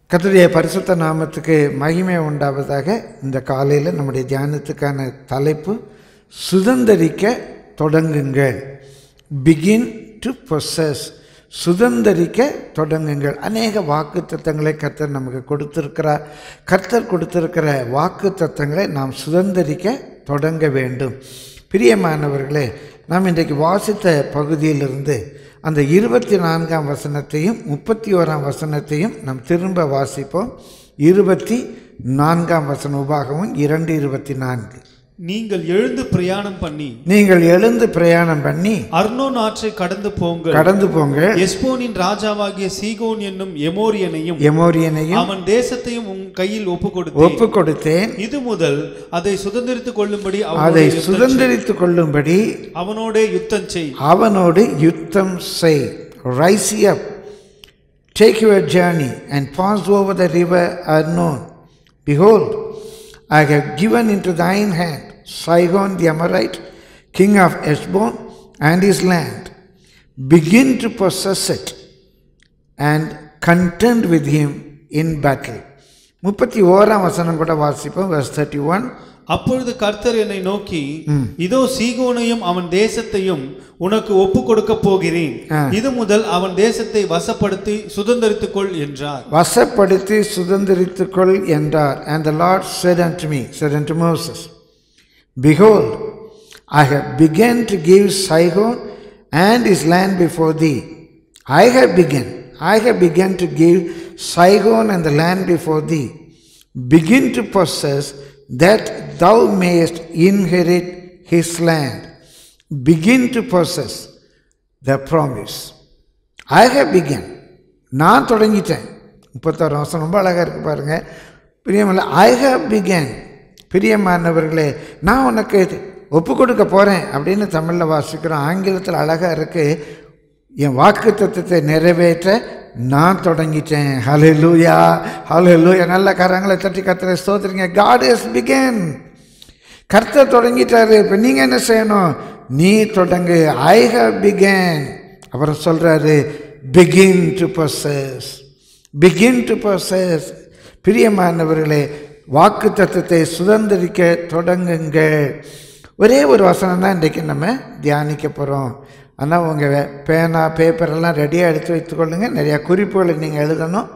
கர்த்தருடைய பரிசுத்த நாமத்துக்கு மகிமை உண்டாவதாக இந்த காலையில் நம்முடைய தியானத்துக்கான தலைப்பு சுதந்தரிக்க தொடங்குங்கள் பிகின் டு பொசஸ் சுதந்தரிக்க தொடங்குங்கள் அநேக வாக்கு தத்தங்களை கர்த்தர் நமக்கு கொடுத்திருக்கிறார் கர்த்தர் கொடுத்திருக்கிற வாக்கு தத்தங்களை நாம் சுதந்தரிக்க தொடங்க வேண்டும் பிரியமானவர்களே நாம் இன்றைக்கு வாசித்த பகுதியிலிருந்து அந்த இருபத்தி நான்காம் வசனத்தையும் முப்பத்தி ஓராம் வசனத்தையும் நாம் திரும்ப வாசிப்போம் இருபத்தி நான்காம் வசன உபாகமும் இரண்டு இருபத்தி நான்கு நீங்கள் எழுந்து பிரயாணம் பண்ணி நீங்கள் எழுந்து பிரயாணம் பண்ணி அர்னோன் ஆற்றை கடந்து போங்கள் கடந்து போங்க எஸ்போனின் ராஜாவாகிய சீகோன் என்னும் எமோரியனையும் எமோரியனையும் அவன் தேசத்தையும் உன் கையில் ஒப்பு கொடுத்தேன் ஒப்பு கொடுத்தேன் இது முதல் அதை சுதந்திரித்துக் கொள்ளும்படி அதை அவனோடே யுத்தம் செய். சுதந்திரித்துக் கொள்ளும்படி அவனோடே யுத்தம் செய் அவனோடு யுத்தம் செய் rise up take your journey and pass over the river Arnon Behold, I have given into thine hand Sihon the Amorite, king of Heshbon, and his land. Begin to possess it and contend with him in battle. முப்பத்தி ஓராம் வசனம் கூட வாசிப்போம் verse thirty one அப்பொழுது கர்த்தர் என்னை நோக்கி இதோ சீகோனையும் அவன் தேசத்தையும் உனக்கு ஒப்பு கொடுக்க போகிறேன் ஆ. இது முதல் அவன் தேசத்தை வசப்படுத்தி சுதந்திரித்துக் கொள் என்றார் வசப்படுத்தி சுதந்திரித்துக்கொள் என்றார் and the lord said unto me said unto moses behold i have begun to give sihon and his land before thee i have begun i have begun to give sihon and the land before thee begin to possess that thou mayest inherit his land begin to possess the promise I have begun நான் தொடங்கிட்டேன் முப்பத்தாறு வருஷம் ரொம்ப அழகாக இருக்கு பாருங்க பிரியமில்ல ஐ have begin பிரியமானவர்களே நான் உனக்கு ஒப்பு கொடுக்க போகிறேன் அப்படின்னு தமிழில் வாசிக்கிறோம் ஆங்கிலத்தில் அழகாக இருக்கு என் வாக்கு தத்துவத்தை நிறைவேற்ற நான் தொடங்கிட்டேன் ஹலே லூயா ஹலே லூயா நல்ல கரங்களை தட்டி கத்துற ஸ்தோத்திரிங்க காட் இஸ் பிகன் கர்த்தர் தொடங்கிட்டாரு இப்போ நீங்கள் என்ன செய்யணும் நீ தொடங்கு ஐ ஹவ் பிகன் அப்புறம் சொல்கிறாரு begin to possess begin to possess பிரியமானவர்களே வாக்கு தத்துவத்தை சுதந்திரிக்க தொடங்குங்கள் ஒரே ஒரு வசனம் தான் இன்றைக்கு நம்ம தியானிக்க போகிறோம் ஆனால் உங்கள் பேனா பேப்பரெல்லாம் ரெடியாக எடுத்து வைத்துக்கொள்ளுங்க நிறையா குறிப்புகளை நீங்கள் எழுதணும்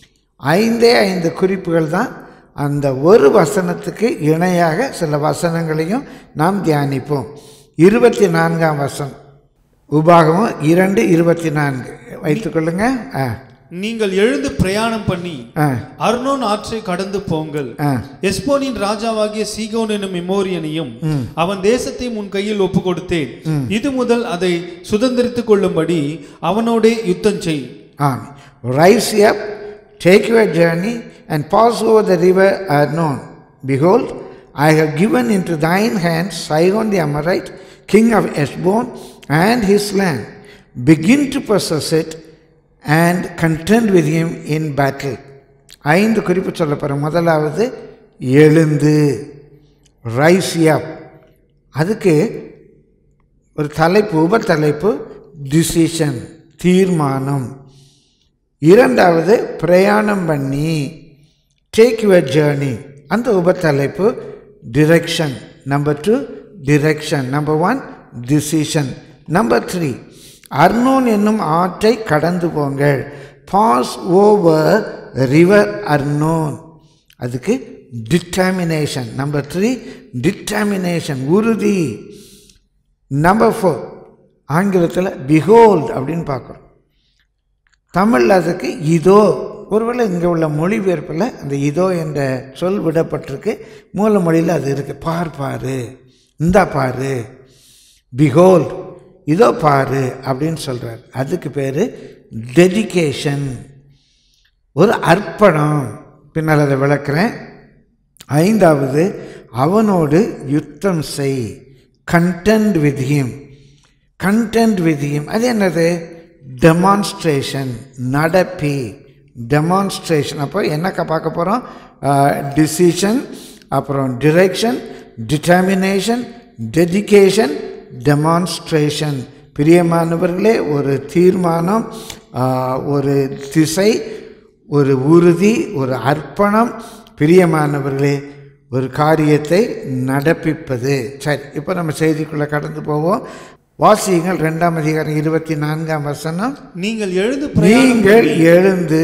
ஐந்தே ஐந்து குறிப்புகள் தான் அந்த ஒரு வசனத்துக்கு இணையாக சில வசனங்களையும் நாம் தியானிப்போம் இருபத்தி நான்காம் வசனம் உபாகமும் இரண்டு இருபத்தி நான்கு வைத்துக்கொள்ளுங்க ஆ நீங்கள் எழுந்து பிரயாணம் பண்ணி ஆ அர்னோன் ஆற்றை கடந்து போங்கள் ஆ எஸ்போனின் ராஜாவாகிய சீகோன் என்னும் எமோரியனையும் அவன் தேசத்தையும் உன் கையில் ஒப்பு கொடுத்தேன் இது முதல் அதை சுதந்திரித்துக் கொள்ளும்படி அவனோடே யுத்தம் செய் ஆம் rise up take your journey and pass over the river Arnon. Behold, I have given into thine hand Sihon the Amorite, king of Heshbon, and his land. Begin to possess it and contend with him in battle. ஐந்து குறிப்பு சொல்ல போகிறேன் முதலாவது எழுந்து rice அப் அதுக்கு ஒரு தலைப்பு உப தலைப்பு டிசிஷன் தீர்மானம் இரண்டாவது பிரயாணம் பண்ணி டேக் யுவர் ஜேர்னி அந்த உபத்தலைப்பு direction number two direction number one decision number three Arnon என்னும் ஆற்றை கடந்து போங்கள் பாஸ் ஓவர் ரிவர் அர்னோன் அதுக்கு டிட்டர்மினேஷன் நம்பர் த்ரீ டிட்டர்மினேஷன் உறுதி நம்பர் ஃபோர் ஆங்கிலத்தில் பிஹோல்ட் அப்படின்னு பார்க்குறோம் தமிழில் அதுக்கு இதோ ஒருவேளை இங்கே உள்ள மொழிபெயர்ப்பில் அந்த இதோ என்ற சொல் விடப்பட்டிருக்கு மூல மொழியில் அது இருக்குது பார் பாரு இந்தா பாரு பிஹோல்ட் இதோ பாரு அப்படின்னு சொல்கிறார் அதுக்கு பேர் டெடிகேஷன் ஒரு அர்ப்பணம் பின்னால் அதை விளக்குறேன் ஐந்தாவது அவனோடு யுத்தம் செய் contend with him contend with him அது என்னது டெமான்ஸ்ட்ரேஷன் நடப்பி டெமான்ஸ்ட்ரேஷன் அப்போ என்னக்கா பார்க்க போகிறோம் டிசிஷன் அப்புறம் டிரெக்ஷன் டிட்டர்மினேஷன் டெடிகேஷன் டெமான்ஸ்ட்ரேஷன் பிரியமானவர்களே ஒரு தீர்மானம் ஆ, ஒரு திசை ஒரு உறுதி ஒரு அர்ப்பணம் பிரியமானவர்களே ஒரு காரியத்தை நடப்பிப்பது சரி இப்போ நம்ம செய்திக்குள்ளே கடந்து போவோம் வாசியுங்கள் ரெண்டாம் அதிகாரம் இருபத்தி நான்காம் வசனம் நீங்கள் எழுந்து பிரயாணம் நீங்கள் எழுந்து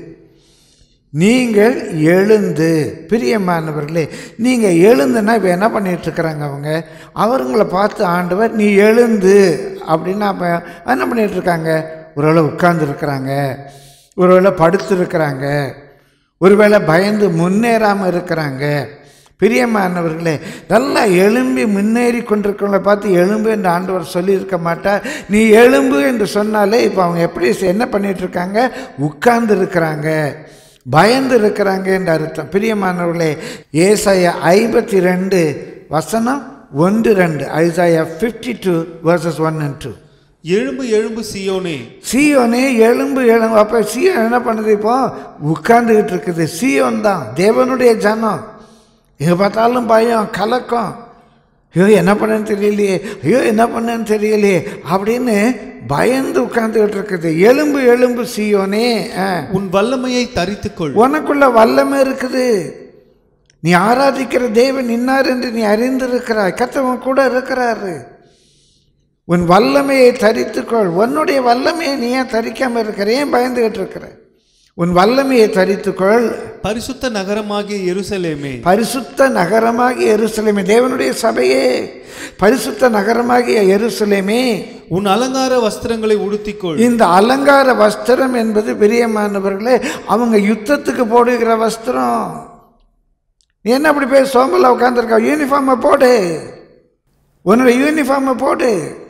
நீங்கள் எழுந்து பிரியமானவர்களே நீங்கள் எழுந்துன்னா இப்போ என்ன பண்ணிட்டு இருக்கிறாங்க அவங்க அவங்கள பார்த்து ஆண்டவர் நீ எழுந்து அப்படின்னா அப்போ என்ன பண்ணிட்டு இருக்காங்க ஒருவேளை உட்கார்ந்துருக்கிறாங்க ஒருவேளை படுத்திருக்கிறாங்க ஒருவேளை பயந்து முன்னேறாமல் இருக்கிறாங்க பிரியமானவர்களே நல்லா எழும்பி முன்னேறி கொண்டிருக்கிறவங்கள பார்த்து எலும்பு என்று ஆண்டவர் சொல்லியிருக்க மாட்டார் நீ எலும்பு என்று சொன்னாலே இப்போ அவங்க எப்படி என்ன பண்ணிட்டு இருக்காங்க உட்கார்ந்து இருக்கிறாங்க பயந்து இருக்கிறாங்க என்று அர்த்தம் பிரியமானவர்களே ஏசாயா ஐம்பத்தி ரெண்டு வசனம் ஒன்று ரெண்டு Isaiah fifty two verses one and two எழும்பு எழும்பு சியோனே சீயோனே எலும்பு எலும்பு அப்போ சீயோன் என்ன பண்ணுது இப்போ உட்கார்ந்துக்கிட்டு இருக்குது சீயோன் தான் தேவனுடைய ஜனம் எங்கே பார்த்தாலும் பயம் கலக்கம் ஐயோ என்ன பண்ணேன்னு தெரியலையே ஐயோ என்ன பண்ணேன்னு தெரியலையே அப்படின்னு பயந்து உட்கார்ந்துக்கிட்டு இருக்குது எலும்பு எலும்பு சீயோனே ஆ உன் வல்லமையை தரித்துக்கொள் உனக்குள்ள வல்லமை இருக்குது நீ ஆராதிக்கிற தேவன் இன்னார் என்று நீ அறிந்திருக்கிறாய் கத்தவன் கூட இருக்கிறாரு உன் வல்லமையை தரித்துக்கொள் உன்னுடைய வல்லமையை நீ ஏன் தரிக்காம இருக்கிற ஏன் பயந்துகிட்டு இருக்கிற உன் வல்லமையை தரித்துக்கொள் பரிசுத்த நகரமாகிய எருசலேமே பரிசுத்த நகரமாகிய எருசலேமே தேவனுடைய சபையே பரிசுத்த நகரமாகிய எருசலேமே உன் அலங்கார வஸ்திரங்களை உடுத்திக்கொள் இந்த அலங்கார வஸ்திரம் என்பது பிரியமானவர்களே அவங்க யுத்தத்துக்கு போடுகிற வஸ்திரம் நீ என்ன அப்படி போய் சோம்பல உட்காந்துருக்க யூனிஃபார்மை போடு உன்னோட யூனிஃபார்மை போடு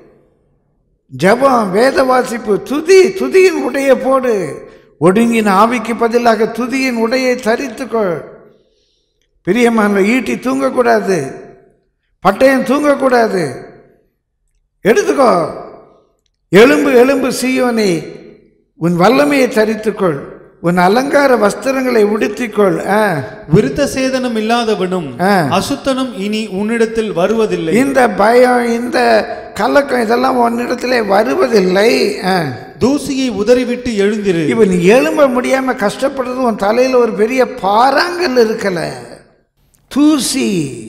ஜெபம் வேத வாசிப்பு துதி துதியின் உடையை போடு ஒடுங்கின ஆவிக்கு பதிலாக துதியின் உடையை தரித்துக்கொள் பிரியமான ஈட்டி தூங்கக்கூடாது பட்டயம் தூங்கக்கூடாது எடுத்துக்கோ எலும்பு எலும்பு சீயோனே உன் வல்லமையை தரித்துக்கொள் உன் அலங்கார வஸ்திரங்களை உடுத்திக்கொள் ஆ விருத்த சேதனம் இல்லாதவனும் ஆ. அசுத்தனும் இனி உன்னிடத்தில் வருவதில்லை இந்த பயம் இந்த கலக்கம் இதெல்லாம் உன்னிடத்திலே வருவதில்லை ஆ. தூசியை உதறிவிட்டு எழுந்திரு இப்ப நீ எழும்ப முடியாம கஷ்டப்படுறது உன் தலையில ஒரு பெரிய பாறாங்கல் இருக்கல தூசி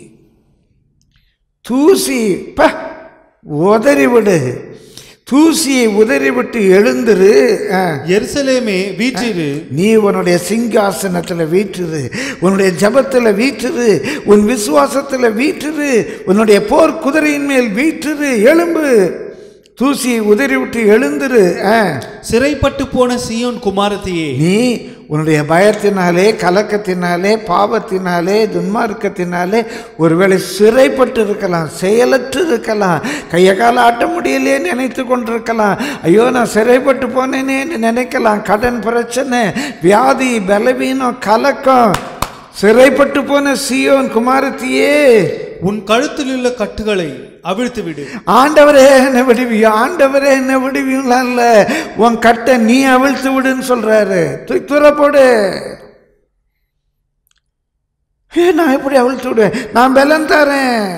தூசி ப உதறி விடு தூசியை உதறி விட்டு எழுந்துரு ஆ. எருசலேமே வீற்றிரு நீ உன்னுடைய சிங்காசனத்தில் வீற்றுது உன்னுடைய ஜபத்தில் வீற்றுது உன் விசுவாசத்தில் வீற்றுது உன்னுடைய போர் குதிரையின் மேல் வீற்றுது எலும்பு தூசியை உதறி விட்டு எழுந்துரு ஆ. சிறைப்பட்டு போன சியோன் குமாரத்தியே நீ உன்னுடைய பயத்தினாலே கலக்கத்தினாலே பாவத்தினாலே துன்மார்க்கத்தினாலே ஒருவேளை சிறைப்பட்டு இருக்கலாம் செயலற்று இருக்கலாம் கையை கால ஆட்ட முடியலையே நினைத்து கொண்டிருக்கலாம் ஐயோ நான் சிறைப்பட்டு போனேனேன்னு நினைக்கலாம் கடன் பிரச்சனை வியாதி பலவீனம் கலக்கம் சிறைப்பட்டு போன சியோன் குமாரத்தியே உன் கழுத்தில் உள்ள கட்டுகளை அவிழ்த்து விடு ஆண்டவரே என்ன விடுவியோ ஆண்டவரே என்ன விடுவியுங்களா இல்ல உன் கட்டை நீ அவிழ்த்து விடுன்னு சொல்றாரு தூக்கி தூர போடு ஏ நான் எப்படி அவிழ்த்து விடுவேன் நான் பலன் தரேன்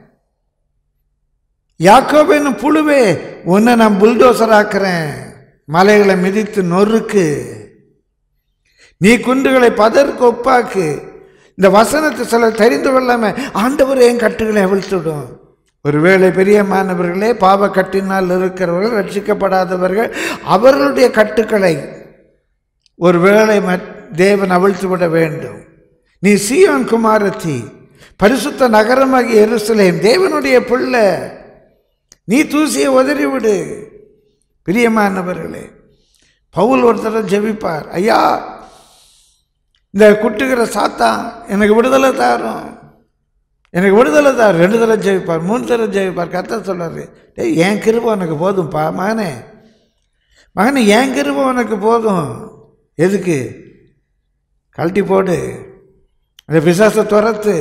யாக்கோபேன்னு புழுவே உன்னை நான் புல்டோசர் ஆக்குறேன் மலைகளை மிதித்து நொறுக்கு நீ குண்டுகளை பதற்கு ஒப்பாக்கு இந்த வசனத்தை சில தெரிந்து கொள்ளாம ஆண்டவர் என் கட்டுகளை அவிழ்த்துடும் ஒருவேளை பெரியமானவர்களே பாவ கட்டினால் இருக்கிறவர்கள் ரட்சிக்கப்படாதவர்கள் அவர்களுடைய கட்டுக்களை ஒருவேளை மத்- தேவன் அவிழ்த்து விட வேண்டும் நீ சீயோன் குமாரத்தி பரிசுத்த நகரமாகிய எருசலேம் தேவனுடைய பிள்ளை நீ தூசியை உதறி விடு பிரியமானவர்களே பவுல் ஒருத்தர் ஜெபிப்பார் ஐயா இந்த குட்டுகிற சாத்தான் எனக்கு விடுதலை தாரும் எனக்கு விடுதலை தார் ரெண்டு தடவை ஜெயிப்பார் மூணு தடவை ஜெயிப்பார் கர்த்தர் சொல்றாரு டேய் என் கிருபை உனக்கு போதும்ப்பா மகனே மகனே என் கிருபை உனக்கு போதும் எதுக்கு கழட்டி போடு அந்த பிசாசை துரத்து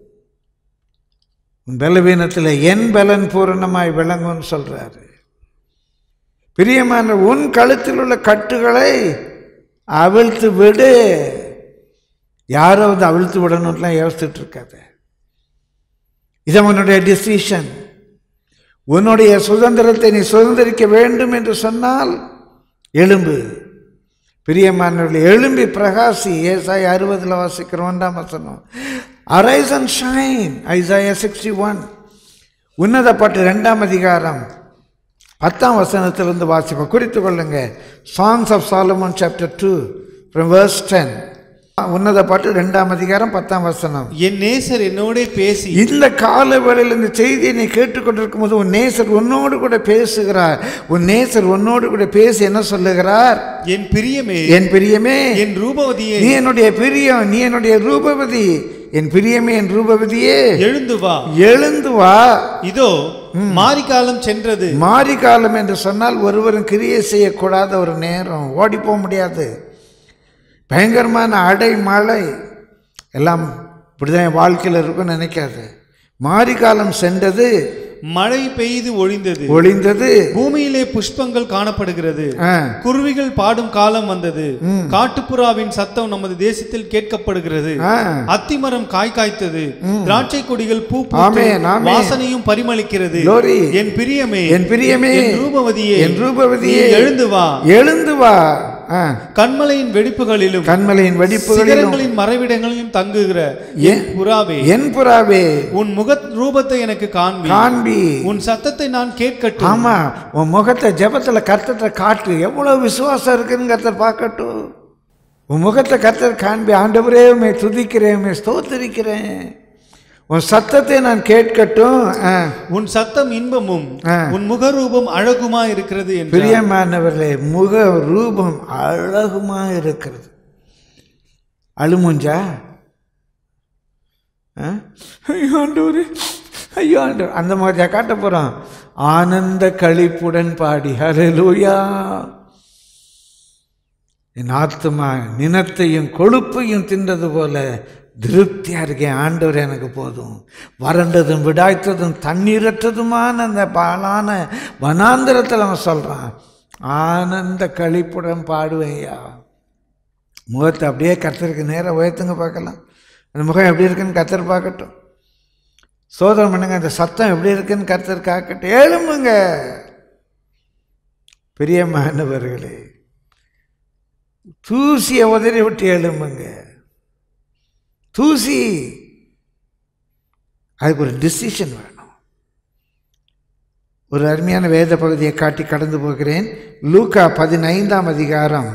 உன் பலவீனத்தில் என் பலன் பூரணமாய் விளங்கும்னு சொல்றாரு பிரியமான உன் கழுத்தில் உள்ள கட்டுகளை அவிழ்த்து விடு யாரோ வந்து அவிழ்த்து விடணும்லாம் யோசிச்சுட்டு இருக்காத இது உன்னுடைய டிசிஷன் உன்னுடைய சுதந்திரத்தை நீ சுதந்திரிக்க வேண்டும் என்று சொன்னால் எலும்பு பிரியமானவர்களே எழும்பி பிரகாசி ஏசாய் அறுபதில் வாசிக்கிறோம் ஒன்றாம் வசனம் arise and shine Isaiah sixty one உன்னத பாட்டு ரெண்டாம் அதிகாரம் பத்தாம் வசனத்திலிருந்து வாசிப்போம் குறித்து கொள்ளுங்க songs of Solomon chapter two from verse ten உன்னத பாட்டு ரெண்டாம் அதிகாரம் பத்தாம் வசனம் என் நேசர் என்னோட பேசி இந்த கால வேளையில் இந்த செய்தியை நீ கேட்டுக்கொண்டிருக்கும் போது உன் நேசர் உன்னோடு கூட பேசுகிறார் உன் நேசர் உன்னோடு கூட பேசி என்ன சொல்லுகிறார் என் பிரியமே என் பிரியமே என் ரூபவதியே நீ என்னுடைய பிரியம் நீ என்னுடைய ரூபவதி என் பிரியமே என் ரூபவதியே எழுந்து வா எழுந்து வா இதோ மாரிகாலம் சென்றது மாரி காலம் என்று சொன்னால் ஒருவரும் கிரியை செய்யக்கூடாத ஒரு நேரம் ஓடி போக முடியாது பயங்கரமான அடை மழை எல்லாம் இப்படிதான் என் வாழ்க்கையில் இருக்கும்னு நினைக்காது மாரி காலம் சென்றது மழை பெய்து ஒழிந்தது ஒளிந்தது பூமியிலே புஷ்பங்கள் காணப்படுகிறது ஆ, குருவிகள் பாடும் காலம் வந்தது காட்டுப்புறாவின் சத்தம் நமது தேசத்தில் கேட்கப்படுகிறது ஆ. அத்திமரம் காய் காய்த்தது திராட்சை கொடிகள் பூ ஆமென், பூத்து ஆமென். வாசனையும் பரிமளிக்கிறது Glory. என் பிரியமே என் பிரியமே என் ரூபவதியே என் ரூபவதியே நீ எழுந்து வா எழுந்து வா ஆ, கண்மலையின் வெடிப்புகளிலும் கண்மலையின் வெடிப்புகளிலும் சிகரங்களின் மறைவிடங்களிலும் தங்குகிற என் புறாவே என் புறாவே உன் முக ரூபத்தை எனக்கு காண்பி காண்பி உன் சத்தத்தை நான் கேட்கட்டும் ஆமா உன் முகத்தை ஜெபத்துல கர்த்தத்தை காட்டு எவ்வளவு விசுவாசம் இருக்குன்னு கர்த்தர் பார்க்கட்டும் உன் முகத்தை கர்த்தர் காண்பி ஆண்டவரே உம்மை துதிக்கிறேன் உம்மை ஸ்தோத்திரிக்கிறேன் உன் சத்தத்தை நான் கேட்கட்டும் ஆ, உன் சத்தம் இன்பமும் ஆ. உன் முகரூபம் அழகுமா இருக்கிறது என்று பிரியமானவர்களே முக ரூபம் அழகுமா இருக்கிறது அழுமுஞ்சா ஆ? ஐயோ ஆண்டவரே ஐயோ ஆண்டவர் அந்த மாதிரியா காட்ட போகிறோம் ஆனந்த களிப்புடன் பாடி ஹalleluya என் ஆத்துமா நினத்தையும் கொழுப்பையும் தின்றது போல திருப்தியாக இருக்கேன் ஆண்டவர் எனக்கு போதும் வறண்டதும் விடாய்த்ததும் தண்ணீரற்றதுமான அந்த பாலான வனாந்திரத்தில் அவன் சொல்கிறான் ஆனந்த களிப்புடன் பாடுவேன்யா முகத்தை அப்படியே கத்தருக்கு நேராக உயர்த்துங்க பார்க்கலாம் அந்த முகம் எப்படி இருக்குன்னு கத்தர் பார்க்கட்டும் சோதனை பண்ணுங்க அந்த சத்தம் எப்படி இருக்குன்னு கத்தர் காக்கட்டும் எழும்புங்க பிரியமானவர்களே தூசியை உதறி விட்டு எழும்புங்க தூசி அதுக்கு ஒரு டிசிஷன் வேணும் ஒரு அருமையான வேத பகுதியை காட்டி கடந்து போகிறேன் லூக்கா பதினைந்தாம் அதிகாரம்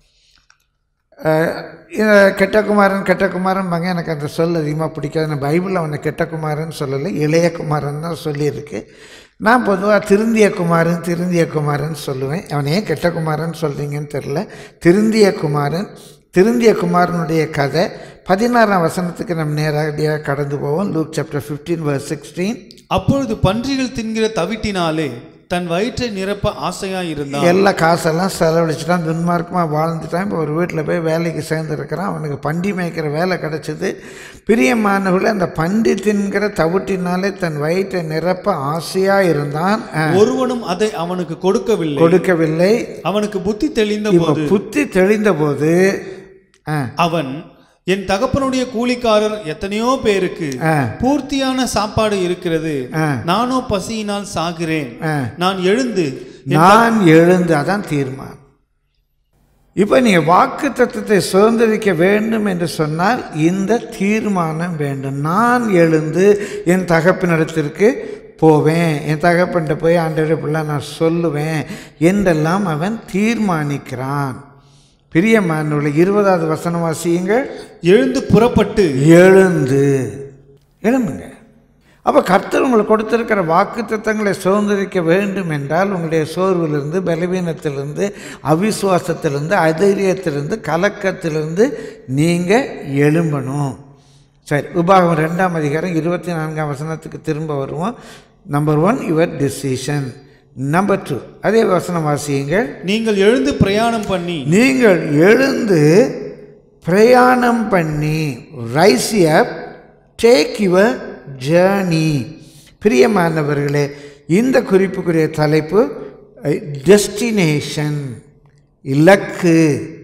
அஹ், இந்த கெட்டகுமாரன் கெட்டகுமாரன்பாங்க எனக்கு அந்த சொல் அதிகமாக பிடிக்காது நான் பைபிளில் அவனை கெட்டகுமாரன் சொல்லலை இளைய குமாரன் தான் சொல்லியிருக்கு நான் பொதுவாக திருந்திய குமாரன் திருந்திய குமாரன் சொல்லுவேன் அவனை ஏன் கெட்ட குமாரன் சொல்கிறீங்கன்னு தெரில திருந்திய குமாரன் திருந்திய குமாரனுடைய கதை பதினாறாம் வசனத்துக்கு நம்ம நேரடியாக கடந்து போவோம் Luke chapter fifteen verse sixteen அப்பொழுது பன்றிகள் தின்கிற தவிட்டினாலே தன் வயிற்றை நிரப்ப ஆசையா இருந்தான் எல்லா காசெல்லாம் செலவழிச்சிட்டான் துன்மார்க்கமாக வாழ்ந்துட்டான் இப்போ ஒரு வீட்டில் போய் வேலைக்கு சேர்ந்துருக்கிறான் அவனுக்கு பண்டி மேய்க்கிற வேலை கிடச்சிது பிரியமானவர்களே அந்த பண்டி தின்கிற தவிட்டினாலே தன் வயிற்றை நிரப்ப ஆசையாக இருந்தான் அஹ், ஒருவனும் அதை அவனுக்கு கொடுக்கவில்லை கொடுக்கவில்லை அவனுக்கு புத்தி தெளிந்த இப்போ போது புத்தி தெளிந்த போது அஹ், அவன் என் தகப்பனுடைய கூலிக்காரர் எத்தனையோ பேருக்கு அஹ், பூர்த்தியான சாப்பாடு இருக்கிறது ஆ. நானோ பசியினால் சாகிறேன் அஹ். நான் எழுந்து நான் எழுந்து அதான் தீர்மானம் இப்போ நீங்கள் வாக்கு தத்துவத்தை சுதந்திரிக்க வேண்டும் என்று சொன்னால் இந்த தீர்மானம் வேண்டும் நான் எழுந்து என் தகப்பினிடத்திற்கு போவேன் என் தகப்பன்கிட்ட போய் ஆண்டவரே பிள்ளை நான் சொல்லுவேன் என்றெல்லாம் அவன் தீர்மானிக்கிறான் பிரியமானவர்களை இருபதாவது வசனம் வாசியுங்கள் எழுந்து புறப்பட்டு எழுந்து எழும்புங்க அப்போ கர்த்தர் உங்களுக்கு கொடுத்திருக்கிற வாக்கு தத்தங்களை சுதந்திரிக்க வேண்டும் என்றால் உங்களுடைய சோர்விலிருந்து பலவீனத்திலிருந்து அவிசுவாசத்திலிருந்து அதைரியத்திலிருந்து கலக்கத்திலிருந்து நீங்கள் எழும்பணும் சரி உபாகம் ரெண்டாம் அதிகாரம் இருபத்தி நான்காம் வசனத்துக்கு திரும்ப வருவோம் number one your decision number two அதே வசனம் வாசியுங்கள் நீங்கள் எழுந்து பிரயாணம் பண்ணி நீங்கள் எழுந்து பிரயாணம் பண்ணி rise up take your journey பிரியமானவர்களே இந்த குறிப்புக்குரிய தலைப்பு டெஸ்டினேஷன் இலக்கு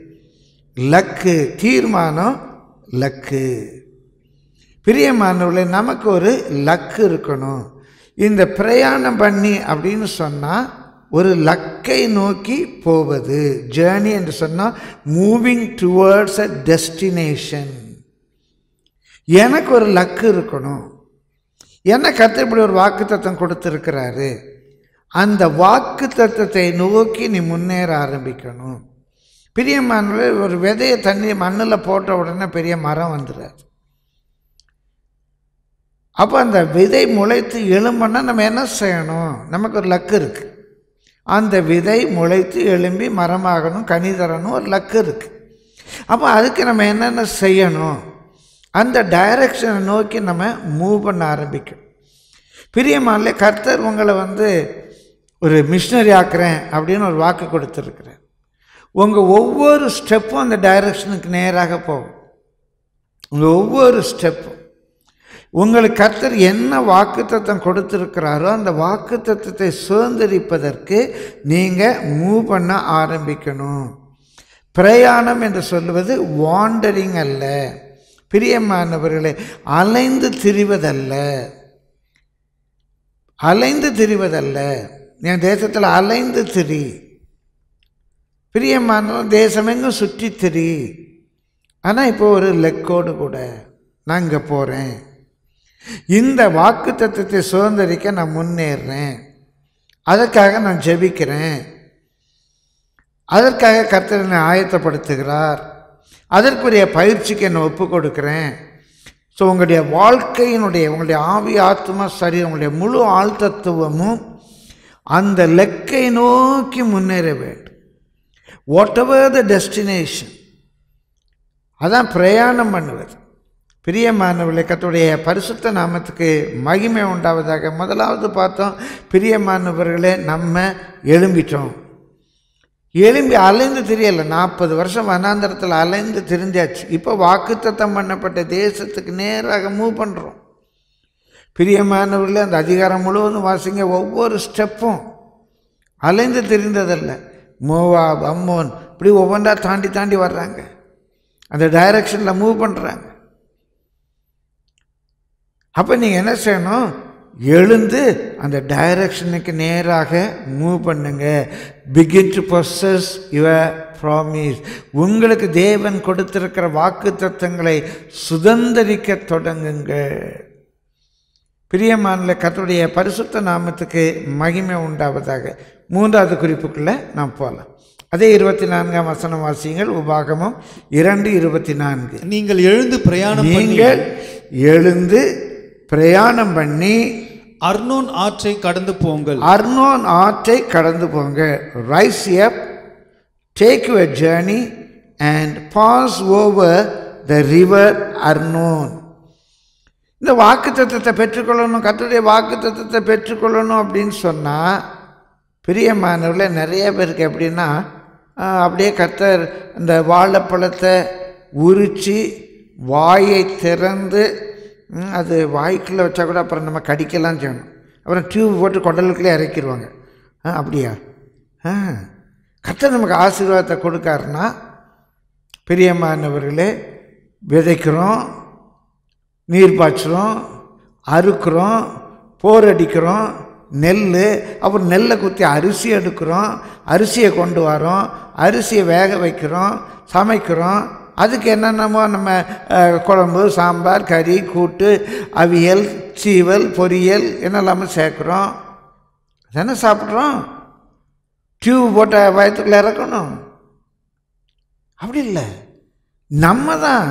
லக்கு தீர்மானம் லக்கு பிரியமானவர்களே நமக்கு ஒரு லக்கு இருக்கணும் இந்த பிரயாணம் பண்ணி அப்படின்னு சொன்னால் ஒரு லக்கை நோக்கி போவது ஜேர்னி என்று சொன்னால் மூவிங் டுவர்ட்ஸ் அ டெஸ்டினேஷன் எனக்கு ஒரு லக்கு இருக்கணும் என்ன கர்த்தர் இப்படி ஒரு வாக்கு தத்துவம் கொடுத்துருக்கிறாரு அந்த வாக்கு தத்துவத்தை நோக்கி நீ முன்னேற ஆரம்பிக்கணும் பிரியமானவர்களே ஒரு விதையை தண்ணி மண்ணில் போட்ட உடனே பெரிய மரம் வந்துடாது அப்போ அந்த விதை முளைத்து எழும்புனா நம்ம என்ன செய்யணும் நமக்கு ஒரு லக்கு இருக்குது அந்த விதை முளைத்து எழும்பி மரமாகணும் கனி தரணும் ஒரு லக்கு இருக்குது அப்போ அதுக்கு நம்ம என்னென்ன செய்யணும் அந்த டைரக்ஷனை நோக்கி நம்ம மூவ் பண்ண ஆரம்பிக்கணும் பிரியமானே கர்த்தர் உங்களை வந்து ஒரு மிஷினரி ஆக்குறேன் அப்படின்னு ஒரு வாக்கு கொடுத்துருக்குறேன் உங்கள் ஒவ்வொரு ஸ்டெப்பும் அந்த டைரக்ஷனுக்கு நேராக போகும் உங்கள் ஒவ்வொரு ஸ்டெப்பும் உங்களுக்கு கர்த்தர் என்ன வாக்குத்தத்தம் கொடுத்துருக்கிறாரோ அந்த வாக்குத்தத்தத்தை சுதந்திரிப்பதற்கு நீங்கள் மூவ் பண்ண ஆரம்பிக்கணும் பிரயாணம் என்று சொல்லுவது வாண்டரிங் அல்ல பிரியமானவர்களே அலைந்து திரிவதல்ல அலைந்து திரிவதல்ல என் தேசத்தில் அலைந்து திரி பிரியமானவன் தேசமெங்கும் சுற்றி திரி ஆனால் இப்போ ஒரு லெக்கோடு கூட நான் இங்கே போகிறேன் இந்த வாக்கு தத்துவத்தை சுதந்திரிக்க நான் முன்னேறுறேன் அதற்காக நான் ஜெபிக்கிறேன் அதற்காக கர்த்தர் என்னை ஆயத்தப்படுத்துகிறார் அதற்குரிய பயிற்சிக்கு என்னை ஒப்பு கொடுக்குறேன் ஸோ உங்களுடைய வாழ்க்கையினுடைய உங்களுடைய ஆவி ஆத்மா சரி உங்களுடைய முழு ஆள் தத்துவமும் அந்த லெக்கை நோக்கி முன்னேற வேண்டும் வாட் எவர் த டெஸ்டினேஷன் அதான் பிரயாணம் பண்ணுவது பிரியமானவர்களே கத்துடைய பரிசுத்த நாமத்துக்கு மகிமை உண்டாவதாக முதலாவது பார்த்தோம் பிரியமானவர்களே நம்ம எழும்பிட்டோம் எழும்பி அலைந்து தெரியல நாற்பது வருஷம் வனாந்தரத்தில் அலைந்து தெரிஞ்சாச்சு இப்போ வாக்குத்தத்தம் பண்ணப்பட்ட தேசத்துக்கு நேராக மூவ் பண்ணுறோம் பிரியமானவர்களே அந்த அதிகாரம் முழுவதும் வாசிங்க ஒவ்வொரு ஸ்டெப்பும் அலைந்து தெரிந்ததல்ல மோவா அம்மோன் இப்படி ஒவ்வொன்றா தாண்டி தாண்டி வர்றாங்க அந்த டைரக்ஷனில் மூவ் பண்ணுறாங்க அப்போ நீங்கள் என்ன செய்யணும் எழுந்து அந்த டைரக்ஷனுக்கு நேராக மூவ் பண்ணுங்க begin to possess your promise உங்களுக்கு தேவன் கொடுத்திருக்கிற வாக்கு தத்துவங்களை சுதந்திரிக்க தொடங்குங்க பிரியமானல கர்த்தருடைய பரிசுத்த நாமத்துக்கு மகிமை உண்டாவதாக மூன்றாவது குறிப்புக்குள்ளே நாம் போகலாம் அதே இருபத்தி நான்காம் வசனம் வாசியங்கள் உபாகமம் இரண்டு இருபத்தி நான்கு நீங்கள் எழுந்து பிரயாணம் பண்ணி நீங்கள் எழுந்து பிரயாணம் பண்ணி அர்னோன் ஆற்றை கடந்து போங்கள் அர்னோன் ஆற்றை கடந்து போங்க rise up take your journey and pass over the river Arnon இந்த வாக்கு தத்துவத்தை பெற்றுக்கொள்ளணும் கர்த்தருடைய வாக்கு தத்துவத்தை பெற்றுக்கொள்ளணும் அப்படின்னு சொன்னால் பிரியமானவர்களே நிறைய பேருக்கு எப்படின்னா ஆஹ், அப்படியே கர்த்தர் இந்த வாழைப்பழத்தை உரித்து வாயை திறந்து ம், அது வாய்க்குள்ளே வச்சா கூட அப்புறம் நம்ம கடிக்கலாம் செய்யணும் அப்புறம் டியூப் போட்டு குடலுக்குள்ளே இறக்கிடுவாங்க ஆ அப்படியா ஆ கர்த்தர் நமக்கு ஆசீர்வாதத்தை கொடுக்காருன்னா பிரியமானவர்களே விதைக்கிறோம் நீர் பாய்ச்சுறோம் அறுக்கிறோம் போர் அடிக்கிறோம் நெல் அப்புறம் நெல்லை குத்தி அரிசி எடுக்கிறோம் அரிசியை கொண்டு வரோம் அரிசியை வேக வைக்கிறோம் சமைக்கிறோம் அதுக்கு என்னென்னமோ நம்ம அஹ், குழம்பு சாம்பார் கறி கூட்டு அவியல் சீவல் பொரியல் என்னெல்லாமோ சேர்க்குறோம் தானே சாப்பிட்றோம் டியூப் போட்ட வயத்துக்குள்ள இறக்கணும் அப்படி இல்லை நம்ம தான்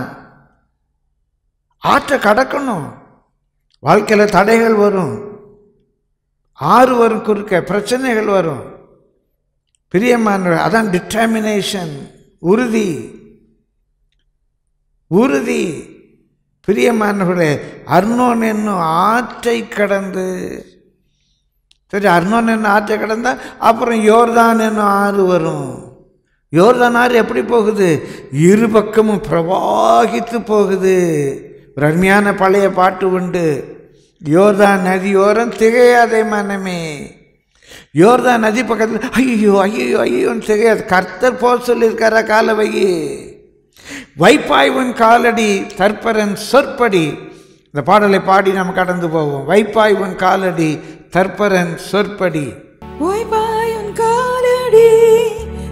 ஆற்றை கடக்கணும் வாழ்க்கையில் தடைகள் வரும் ஆறு வரும் குறுக்க பிரச்சனைகள் வரும் பிரியமான அதான் டிட்டர்மினேஷன் உறுதி உறுதி பிரியமானவர்களே அர்னோன் என்னும் ஆற்றை கடந்து சரி அர்னோன் என்னும் ஆற்றை கடந்தா அப்புறம் யோர்தான் என்னும் ஆறு வரும் யோர்தான் ஆறு எப்படி போகுது இரு பக்கமும் பிரவாகித்து போகுது ஒரு அருமையான பழைய பாட்டு உண்டு யோர்தான் நதியோரம் திகையாதே மனமே யோர்தான் நதி பக்கத்தில் ஐயோ ஐயோ ஐயோன்னு திகையாது கர்த்தர் போக சொல்லியிருக்காரா கால வை வைப்பாய் உன் காலடி தற்பரன் சொற்படி இந்த பாடலை பாடி நாம் கடந்து போவோம் வைப்பாய் உன் காலடி தற்பரன் சொற்படி வாய்ப்பாய் உன்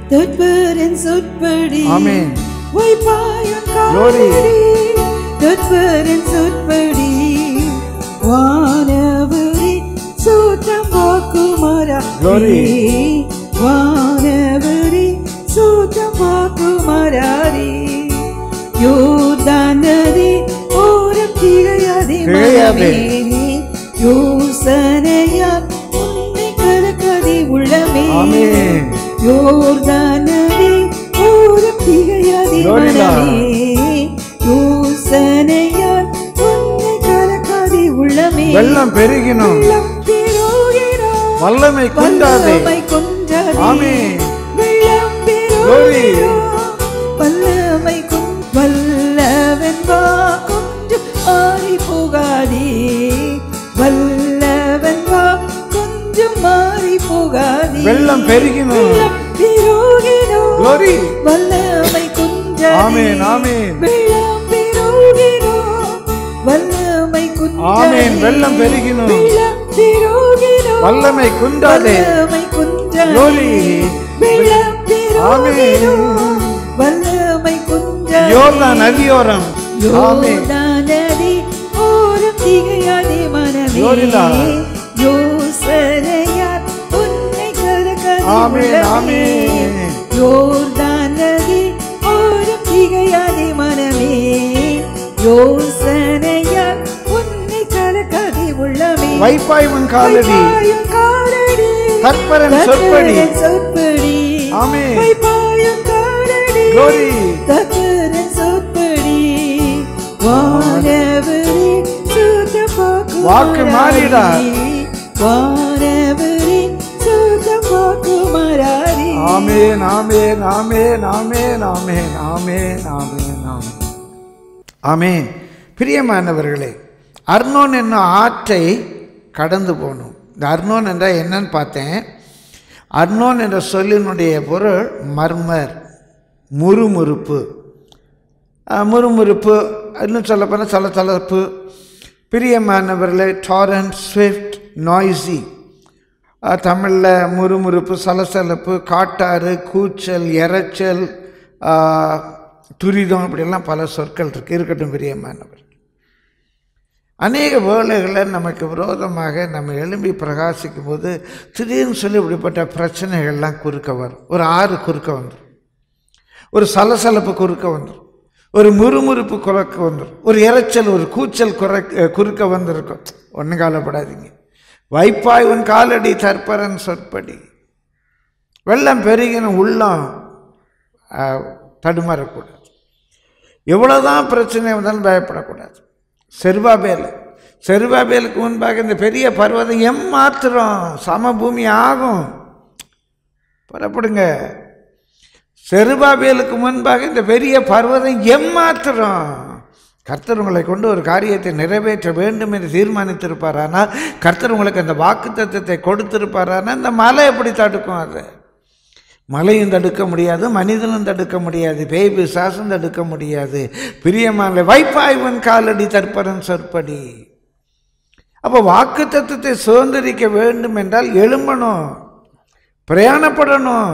தற்பரன் சொற்படி ஆமென். வைப்பாயும் Glory. காலடி தற்பரன் சொற்படி வானவரி சூத்தம் போக்குமரா Glory. வானவரி சூத்தம் போக்குமராரி யோர்தான் நதி ஓரம் திகையாதே திகையாதே. மனமே யோசனையால் உன்னை கலக்கதி உள்ளமே ஆமென். யோர்தான் நதி ஓரம் திகையாதே Glory, Lord. மனமே யோசனையால் உன்னை கலக்கதி உள்ளமே வெள்ளம் பெருகினும் வெள்ளம் பெருகினோம். வல்லமை குன்றாதே வல்லமை குன்றாதே. ஆமென். வெள்ளம் Glory. பெருகினோம். வல்லமை குன்- வல்லவன் வா கொஞ்சம் மாறி போகாதே வல்லவன் வா கொஞ்சம் மாறி போகாதே வெள்ளம் பெருகினும் வெள்ளம் பெருகினோம். Glory. வல்லமை குன்றாதே. ஆமென், ஆமென். வெள்ளம் பெருகினோம். வல்லமை குன்றாதே. ஆமென். வெள்ளம் பெருகினோம். வெள்ளம் பெருகினோம். வல்லமை குன்றாதே வல்லமை குன்றாதே. Glory. வெள்ளம் ஆமென். பெருகினோம். வல்லமை குன்றாதே. யோர்தான் நதியோரம் ஆமென் யோர்தான் நதி ஓரம் திகையாதே மனமே. Glory, Lord. யோசனையால் உன்னை கலக்காதே ஆமென், உள்ளமே. ஆமென். யோர்தான் நதி ஓரம் திகையாதே மனமே. யோசனையால் உன்னை கலக்காதே உள்ளமே. வைப்பாய் உன் காலடி வைப்பாயும் காலடி. கற்பரன் சொற்படி கற்பரன் சொற்படி. ஆமென். வைப்பாயும் காலடி. Glory. கற்பரன் சொற்படி. வானவரே சுத்த போக்கு வாக்கு மாறிடா. வானவரே சுத்த போக்கு மாறாரி. ஆமென் ஆமென் ஆமென் ஆமென் ஆமென் ஆமென் ஆமென் ஆமென் ஆமென் பிரியமானவர்களே அர்னோன் என்னும் ஆற்றை கடந்து போகணும் இந்த அர்னோன் என்றால் என்னன்னு பார்த்தேன் அர்னோன் என்ற சொல்லினுடைய பொருள் மர்மர் முறுமுறுப்பு அஹ், முறுமுறுப்பு இன்னும் சொல்லப்போனால் சலசலப்பு பிரியமானவர்களே டாரண்ட் ஸ்விஃப்ட் நாய்ஸி தமிழில் முறுமுறுப்பு சலசலப்பு காட்டாறு கூச்சல் இரைச்சல் அஹ், துரிதம் இப்படியெல்லாம் பல சொற்கள் இருக்கு இருக்கட்டும் பிரியமானவர் அநேக வேளைகளில் நமக்கு விரோதமாக நம்ம எழும்பி பிரகாசிக்கும் போது திடீர்னு சொல்லி இப்படிப்பட்ட பிரச்சனைகள்லாம் குறுக்க வரும் ஒரு ஆறு குறுக்க வந்துடும் ஒரு சலசலப்பு குறுக்க வந்துடும் ஒரு முறுமுறுப்பு குறுக்க வந்துடும் ஒரு இரைச்சல் ஒரு கூச்சல் குறை குறுக்க வந்திருக்கும் ஒன்றும் கவலைப்படாதீங்க வைப்பாய் உன் காலடி தற்பரன் சொற்படி வெள்ளம் பெருகின உள்ளம் ஆஹ், தடுமாறக்கூடாது எவ்வளோதான் பிரச்சனை வந்தாலும் பயப்படக்கூடாது செருபாபேல் செருபாபேலுக்கு முன்பாக இந்த பெரிய பர்வதம் எம்மாத்திரம் சமபூமி ஆகும் புறப்படுங்க செருபாபேலுக்கு முன்பாக இந்த பெரிய பர்வதம் எம்மாத்திரம் கர்த்தர் உங்களை கொண்டு ஒரு காரியத்தை நிறைவேற்ற வேண்டும் என்று தீர்மானித்திருப்பாரானால் கர்த்தர் உங்களுக்கு அந்த வாக்குத்தத்தத்தை கொடுத்திருப்பாரானால் இந்த மலை எப்படி தடுக்கும் அதை மலையும் தடுக்க முடியாது மனிதனும் தடுக்க முடியாது பேய் பிசாசும் தடுக்க முடியாது பிரியமான வைப்பாய்வன் காலடி தற்பரன் சொற்படி அப்போ வாக்கு தத்துவத்தை சுதந்திரிக்க வேண்டும் என்றால் எழும்பணும் பிரயாணப்படணும்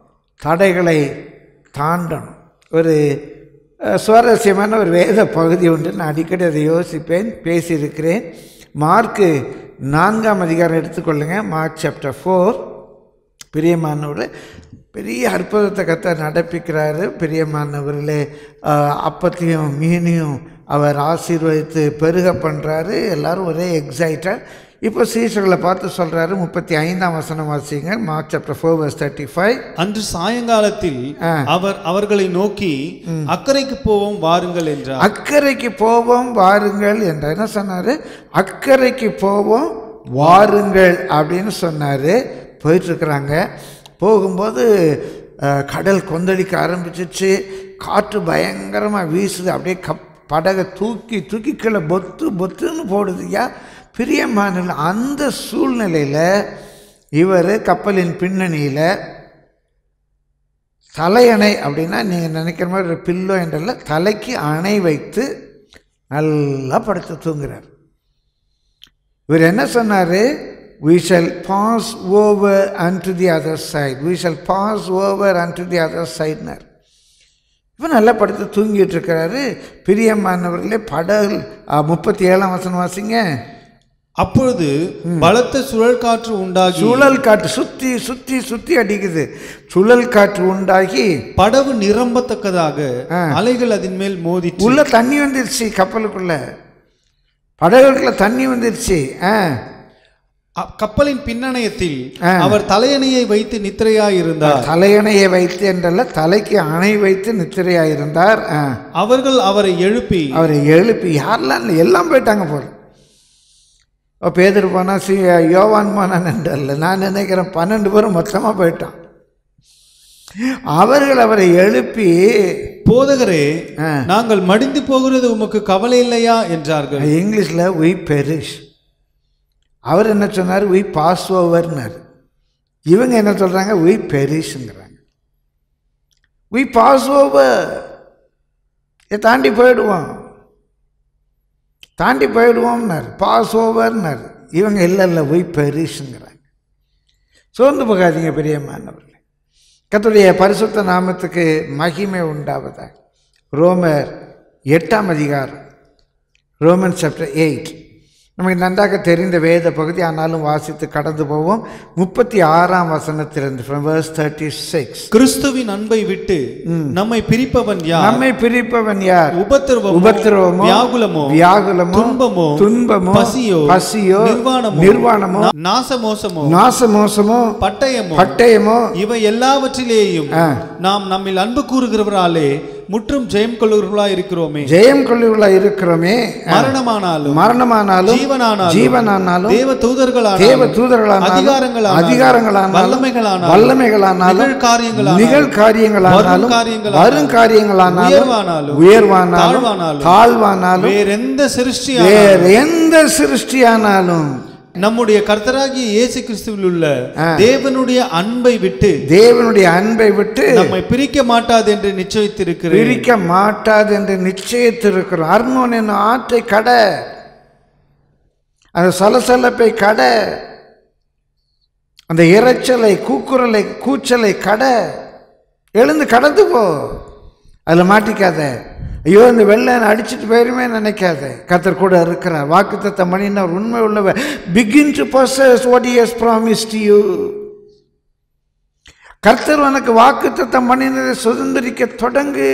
தடைகளை தாண்டணும் ஒரு அஹ், சுவாரஸ்யமான ஒரு வேத பகுதி உண்டு நான் அடிக்கடி அதை யோசிப்பேன் பேசியிருக்கிறேன் மார்க்கு நான்காம் அதிகாரம் எடுத்துக்கொள்ளுங்க மார்க் சாப்டர் ஃபோர் பிரியமானவர் பெரிய அற்புதத்தை கத்த நடப்பிக்கிறாரு பிரியமானவர்களே ஆஹ், அப்பத்தையும் மீனையும் அவர் ஆசீர்வதித்து பெருக பண்ணுறாரு எல்லாரும் ஒரே எக்ஸைட்டட் இப்போ சீசர்களை பார்த்து சொல்கிறாரு முப்பத்தி ஐந்தாம் வசனம் வாசிங்க Mark chapter four verse thirty five அன்று சாயங்காலத்தில் ஆ. அவர் அவர்களை நோக்கி அக்கறைக்கு போவோம் வாருங்கள் என்றார் அக்கறைக்கு போவோம் வாருங்கள் என்றார் என்ன சொன்னார் அக்கறைக்கு போவோம் வாருங்கள் அப்படின்னு சொன்னார் போயிட்டுருக்குறாங்க போகும்போது அஹ், கடல் கொந்தளிக்க ஆரம்பிச்சிச்சு காற்று பயங்கரமாக வீசுது அப்படியே கப் படகை தூக்கி தூக்கி கீழே பொத்து பொத்துன்னு போடுதுயா பிரியமான அந்த சூழ்நிலையில் இவர் கப்பலின் பின்னணியில் தலையணை அப்படின்னா நீங்கள் நினைக்கிற மாதிரி ஒரு பில்லோ என்றல்ல தலைக்கு அணை வைத்து நல்லா படுத்து தூங்குறார் இவர் என்ன சொன்னார் we shall pass over unto the other side. We shall pass over unto the other side. னார். இவன் நல்லா படுத்து தூங்கிட்டு இருக்கிறாரு பிரியமானவர்களே படகு முப்பத்தி ஏழாம் வசனம் வாசிங்க அப்பொழுது பலத்த சுழல் காற்று உண்டாகி சுழல் காற்று சுத்தி சுத்தி சுத்தி அடிக்குது சுழல் காற்று உண்டாகி படவு நிரம்பத்தக்கதாக ஆ. அலைகள் அதன் மேல் மோதிற்று உள்ள தண்ணி வந்துருச்சு கப்பலுக்குள்ள படகுக்குள்ள தண்ணி வந்துருச்சு ஆ அ- கப்பலின் பின்னணையத்தில் ஆ. அவர் தலையணையை வைத்து நித்திரையாயிருந்தார் தலையணையை வைத்து என்றல்ல தலைக்கு அணை வைத்து நித்திரையாயிருந்தார் ஆ. அவர்கள் அவரை எழுப்பி அவரை எழுப்பி யாரெல்லாம் இல்லை எல்லாம் போயிட்டாங்க போல ஓ பேதர் போனா சி யோவான் போனான் என்றல்ல நான் நினைக்கிறேன் பன்னெண்டு பேரும் மொத்தமாக போயிட்டான் அவர்கள் அவரை எழுப்பி போதகரே ஆ. நாங்கள் மடிந்து போகிறது உமக்கு கவலை இல்லையா என்றார்கள் இங்கிலீஷில் we perish அவர் என்ன சொன்னார் we பாஸ் ஓவர்னார் இவங்க என்ன சொல்கிறாங்க we பெரிஷ்ங்கிறாங்க we பாஸ் ஓவர் இதை தாண்டி போயிடுவோம் தாண்டி போயிடுவோம்னார் பாஸ் ஓவர்னார் இவங்க இல்லை இல்லை we பெரிஷ்ங்கிறாங்க சோர்ந்து போகாதீங்க பெரியம்மானவர்களே கர்த்தருடைய பரிசுத்த நாமத்துக்கு மகிமை உண்டாவதாக ரோமர் எட்டாம் அதிகாரம் ரோமன் சாப்டர் எயிட் நமக்கு நன்றாக தெரிந்த வேத பகுதி ஆனாலும் வாசித்து கடந்து போவோம் முப்பத்தி ஆறாம் வசனத்திலிருந்து from verse தேர்ட்டி சிக்ஸ் கிறிஸ்துவின் அன்பை விட்டு நம்மை பிரிப்பவன் யார் நம்மை பிரிப்பவன் யார் உபத்திரவமோ உபத்திரவமோ வியாகுலமோ வியாகுலமோ துன்பமோ துன்பமோ பசியோ பசியோ நிர்வாணமோ நிர்வாணமோ நா- நாசமோசமோ நாசமோசமோ பட்டயமோ பட்டயமோ இவை எல்லாவற்றிலேயும் ஆ. நாம் நம்மில் அன்பு கூறுகிறவராலே முற்றும் ஜெயம் கொள்ளுகிறவர்களா இருக்கிறோமே ஜெயம் கொள்ளுகளா இருக்கிறோமே மரணமானாலும் மரணமானாலும் ஜீவனானாலும் ஜீவனானாலும் தேவ தூதர்களானாலும் தேவ தூதர்களானாலும் அதிகாரங்களானாலும் அதிகாரங்களானாலும் வல்லமைகளானாலும் வல்லமைகளானாலும் நிகழ்காரியங்களானாலும் நிகழ்காரியங்களானாலும் வரும் காரியங்களானாலும் வரும் காரியங்களானாலும் உயர்வானாலும் உயர்வானாலும் தாழ்வானாலும் தாழ்வானாலும் வேறெந்த சிருஷ்டியான வேற எந்த சிருஷ்டியானாலும் நம்முடைய கர்த்தராகிய இயேசு கிறிஸ்துவில் உள்ள தேவனுடைய அன்பை விட்டு தேவனுடைய அன்பை விட்டு நம்மை பிரிக்க மாட்டாது என்று நிச்சயித்திருக்கிறேன் பிரிக்க மாட்டாது என்று நிச்சயித்திருக்கிறோம் அர்னோன் என்னும் ஆற்றை கட அந்த சலசலப்பை கட அந்த இரைச்சலை கூக்குரலை கூச்சலை கட எழுந்து கடந்து போ அதில் மாட்டிக்காத ஐயோ இந்த வெள்ளை என்னை அடிச்சிட்டு போயிருமே நினைக்காத கத்தர் கூட இருக்கிறார் வாக்குத்தத்த மணினர் உண்மை உள்ளவர் begin to purchase what is promised you கர்த்தர் உனக்கு வாக்குத்தத்தம் பண்ணினதை சுதந்திரிக்க தொடங்கு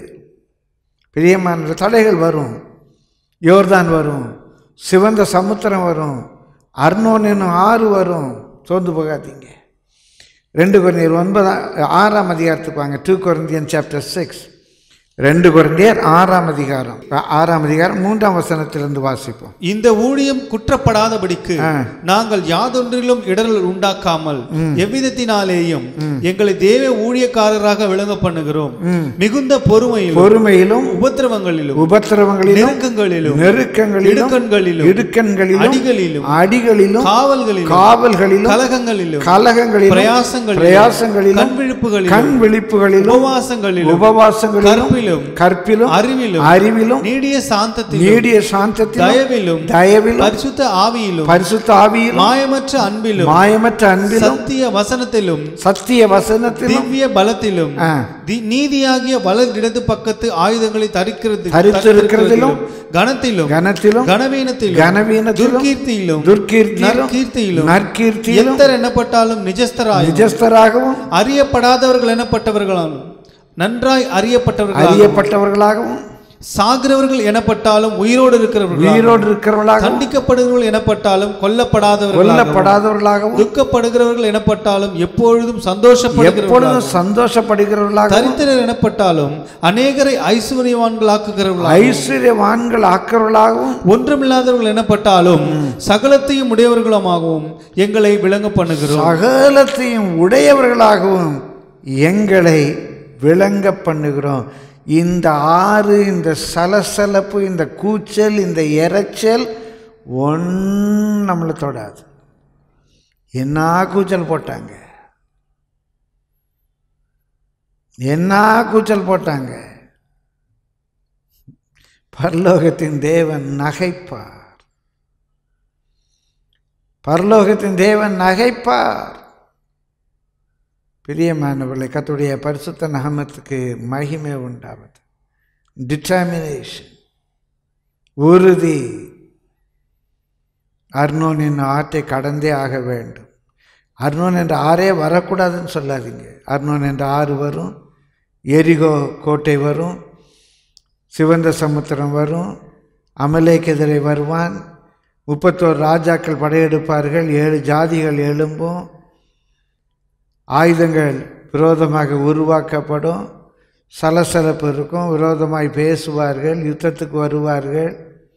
பிரியமான தடைகள் வரும் யோர்தான் வரும் சிவந்த சமுத்திரம் வரும் அர்னோன் என்னும் ஆறு வரும் சோர்ந்து போகாதீங்க ரெண்டு குழந்தையர் ஒன்பதாம் ஆறாம் அதிகாரத்துக்கு வாங்க டூ குழந்தையன் சாப்டர் சிக்ஸ் ரெண்டு குழந்தையர் ஆறாம் அதிகாரம் ஆறாம் அதிகாரம் மூன்றாம் வசனத்திலிருந்து வாசிப்போம் இந்த ஊழியம் குற்றப்படாதபடிக்கு ஆ. நாங்கள் யாதொன்றிலும் இடரல் உண்டாக்காமல் எவ்விதத்தினாலேயும் எங்களை தேவ ஊழியக்காரராக விளங்க பண்ணுகிறோம் மிகுந்த பொறுமையிலும் பொறுமையிலும் உபத்திரவங்களிலும் உபத்திரவங்களிலும் நெருக்கங்களிலும் நெருக்கங்களிலும் இடுக்கண்களிலும் இடுக்கண்களிலும் அடிகளிலும் அடிகளிலும் காவல்களிலும் காவல்களிலும் கலகங்களிலும் கலகங்களிலும் பிரயாசங்களிலும் பிரயாசங்களிலும் கண் விழிப்புகளிலும் கண் விழிப்புகளிலும் உபவாசங்களிலும் உபவாசங்களிலும் கற்பிலும் கற்பிலும் அறிவிலும் அறிவிலும் நீடிய சாந்தத்திலும் நீடிய சாந்தத்திலும் தயவிலும் தயவிலும் பரிசுத்த ஆவியிலும் பரிசுத்த ஆவியிலும் மாயமற்ற அன்பிலும் மாயமற்ற அன்பிலும் சத்திய வசனத்திலும் சத்திய வசனத்திலும் திவ்ய பலத்திலும் ஆ. தி- நீதியாகிய வலது இடது பக்கத்து ஆயுதங்களை தரிக்கிறது தரித்திருக்கிறதிலும், கனத்திலும் கனத்திலும் கனவீனத்திலும் கனவீனத்திலும் துர்க்கீர்த்தியிலும் துர்க்கீர்த்தியிலும் நற்கீர்த்தியிலும் நற்கீர்த்தியிலும் எத்தர் எனப்பட்டாலும் நிஜஸ்தராயும் நிஜஸ்தராகவும் அறியப்படாதவர்கள் எனப்பட்டவர்களாலும் நன்றாய் அறியப்பட்டவர்கள் அறியப்பட்டவர்களாகவும் சாகிறவர்கள் எனப்பட்டாலும் உயிரோடு இருக்கிறவர்கள் உயிரோடு இருக்கிறவர்களாகவும் தண்டிக்கப்படுகிறவர்கள் எனப்பட்டாலும் கொல்லப்படாதவர்கள் கொல்லப்படாதவர்களாகவும் துக்கப்படுகிறவர்கள் எனப்பட்டாலும் எப்பொழுதும் சந்தோஷப்படுகிறவர்கள் எப்பொழுதும் சந்தோஷப்படுகிறவர்களாகவும் தரித்திரர் எனப்பட்டாலும் அநேகரை ஐஸ்வர்யவான்களாக்குகிறவர்களாக ஐஸ்வர்யவான்கள் ஆக்கிறவர்களாகவும் ஒன்றுமில்லாதவர்கள் எனப்பட்டாலும் சகலத்தையும் உடையவர்களுமாகவும் எங்களை விளங்க பண்ணுகிறோம் சகலத்தையும் உடையவர்களாகவும் எங்களை விளங்க பண்ணுகிறோம் இந்த ஆறு இந்த சலசலப்பு இந்த கூச்சல் இந்த இரைச்சல் ஒன்றும் நம்மளை தொடாது என்ன கூச்சல் போட்டாங்க என்ன கூச்சல் போட்டாங்க பரலோகத்தின் தேவன் நகைப்பார் பரலோகத்தின் தேவன் நகைப்பார் பிரியமானவர்களை கத்துடைய பரிசுத்த நாமத்துக்கு மகிமை உண்டாவது டிட்டர்மினேஷன் உறுதி அர்னோன் என்ற ஆற்றை கடந்தே ஆக வேண்டும் அர்னோன் என்ற ஆறே வரக்கூடாதுன்னு சொல்லாதீங்க அர்னோன் என்ற ஆறு வரும் எரிகோ கோட்டை வரும் சிவந்த சமுத்திரம் வரும் அமலேக்கெதிரை வருவான் முப்பத்தோரு ராஜாக்கள் படையெடுப்பார்கள் ஏழு ஜாதிகள் எழும்பும் ஆயுதங்கள் விரோதமாக உருவாக்கப்படும் சலசலப்பு இருக்கும் விரோதமாய் பேசுவார்கள் யுத்தத்துக்கு வருவார்கள்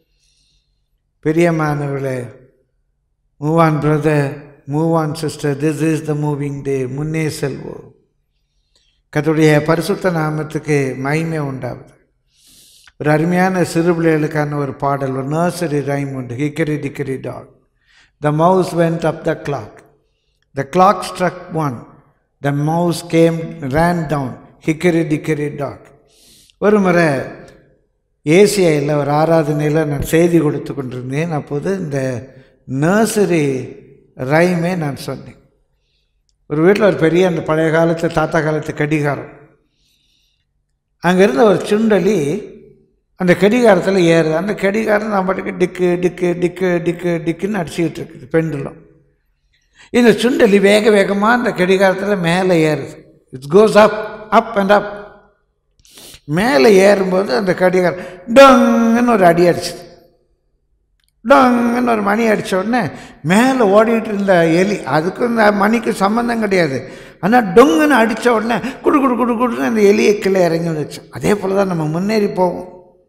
பெரியமானவர்களே move on brother move on sister this is the moving day முன்னே செல்வோம் கத்துடைய பரிசுத்த நாமத்துக்கு மகிமை உண்டாகுது ஒரு அருமையான சிறு பிள்ளைகளுக்கான ஒரு பாடல் ஒரு நர்சரி ரைம் உண்டு hickory dickory dock the mouse went up the clock the clock struck one the mouse came ran down hickory dickory dock ஒரு முறை ஏசியாவில் ஒரு ஆராதனையில் நான் செய்தி கொடுத்து கொண்டிருந்தேன் அப்போது இந்த நர்சரி ரைமே நான் சொன்னேன் ஒரு வீட்டில் ஒரு பெரிய அந்த பழைய காலத்து தாத்தா காலத்து கடிகாரம் அங்கே இருந்த ஒரு சுண்டலி அந்த கடிகாரத்தில் ஏறுது அந்த கடிகாரம் நம்ம பாட்டுக்கு டிக்கு டிக்கு டிக்கு டிக்கு டிக்குன்னு அடிச்சுக்கிட்டு இருக்குது பெண்டுலம் இந்த சுண்டலி வேக வேகமாக அந்த கடிகாரத்தில் மேலே ஏறுது it's cos up up and up மேலே ஏறும்போது அந்த கடிகாரம் டொங்குன்னு ஒரு அடி அடிச்சுது டொங்குன்னு ஒரு மணி அடித்த உடனே மேலே ஓடிட்டு இருந்த எலி அதுக்கும் இந்த மணிக்கு சம்மந்தம் கிடையாது ஆனால் டொங்குன்னு அடித்த உடனே குடு குடு குடு குடுன்னு அந்த எலியை கீழே இறங்கி வச்சோம் அதே போல் தான் நம்ம முன்னேறி போவோம்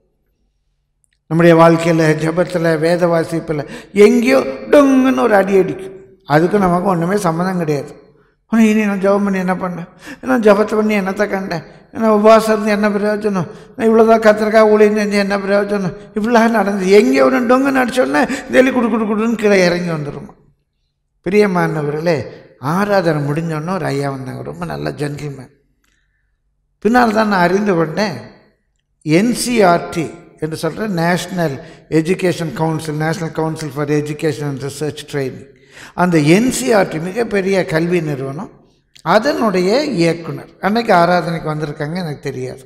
நம்முடைய வாழ்க்கையில் ஜபத்தில் வேத வாசிப்பில் எங்கேயோ டொங்குன்னு ஒரு அடி அடிக்கும் அதுக்கும் நமக்கு ஒன்றுமே சம்மந்தம் கிடையாது ஆனால் இனி நான் ஜபம் பண்ணி என்ன பண்ணேன் நான் ஜபத்தை பண்ணி என்னத்தை கண்டேன் நான் உபவாசம் இருந்து என்ன பிரயோஜனம் நான் இவ்வளோதான் கத்திரக்காய் ஊழியம் செஞ்சு என்ன பிரயோஜனம் இப்படிலாம் நடந்தது எங்கேயோ ஒன்று டொங்கு நடிச்சோடனே டெல்லி குடு குடு குடுன்னு கீழே இறங்கி வந்துடுமா பிரியமானவர்களே ஆராதனை முடிஞ்சோடனே ஒரு ஐயா வந்தாங்க ரொம்ப நல்ல ஜென்டில்மேன் பின்னால் தான் நான் அறிந்து கொண்டேன் என்சிஆர்டி என்று சொல்கிற national education council national council for education and research training அந்த என்சிஆர்டி மிகப்பெரிய கல்வி நிறுவனம் அதனுடைய இயக்குனர் அன்னைக்கு ஆராதனைக்கு வந்திருக்காங்க எனக்கு தெரியாது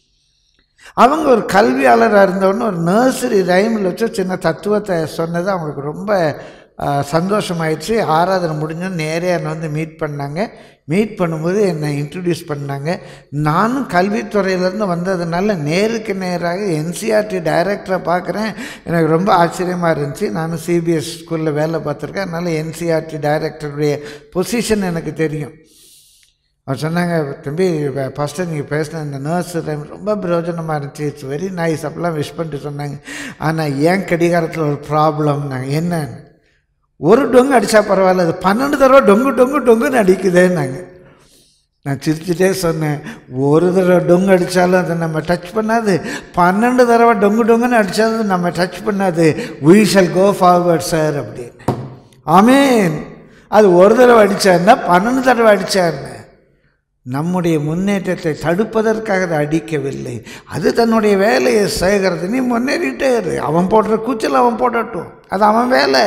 அவங்க ஒரு கல்வியாளராக இருந்தவொடனே ஒரு நர்சரி ரைமில் வச்சு சின்ன தத்துவத்தை சொன்னது அவங்களுக்கு ரொம்ப சந்தோஷமாயிடுச்சு ஆராதனை முடிஞ்சோன்னு நேரே என்னை வந்து மீட் பண்ணாங்க மீட் பண்ணும்போது என்னை இன்ட்ரடியூஸ் பண்ணாங்க நானும் கல்வித்துறையிலேருந்து வந்ததுனால நேருக்கு நேராக என்சிஆர்டி டைரக்டரை பார்க்குறேன் எனக்கு ரொம்ப ஆச்சரியமாக இருந்துச்சு நானும் சிபிஎஸ் ஸ்கூலில் வேலை பார்த்துருக்கேன் அதனால் என்சிஆர்டி டைரக்டருடைய பொசிஷன் எனக்கு தெரியும் அவர் சொன்னாங்க தம்பி ஃபஸ்ட்டு நீங்கள் பேசின இந்த நர்ஸ் ரொம்ப பிரயோஜனமாக இருந்துச்சு இட்ஸ் வெரி நைஸ் அப்படிலாம் விஷ் பண்ணிட்டு சொன்னாங்க ஆனால் ஏன் கடிகாரத்தில் ஒரு ப்ராப்ளம் நாங்கள் என்னன்னு ஒரு டொங்கு அடித்தா பரவாயில்ல அது பன்னெண்டு தடவை டொங்கு டொங்கு டொங்குன்னு அடிக்குதேன்னாங்க நான் சிரிச்சுட்டே சொன்னேன் ஒரு தடவை டொங்கு அடித்தாலும் அதை நம்ம டச் பண்ணாது பன்னெண்டு தடவை டொங்கு டொங்குன்னு அடித்தாலும் நம்ம டச் பண்ணாது we shall go forward sir அப்படின்னு ஆமேன் அது ஒரு தடவை அடித்தாருன்னா பன்னெண்டு தடவை அடித்தாருன்னு நம்முடைய முன்னேற்றத்தை தடுப்பதற்காக அதை அடிக்கவில்லை அது தன்னுடைய வேலையை செய்கிறது நீ முன்னேறிட்டே இரு அவன் போடுற கூச்சல் அவன் போடட்டும் அது அவன் வேலை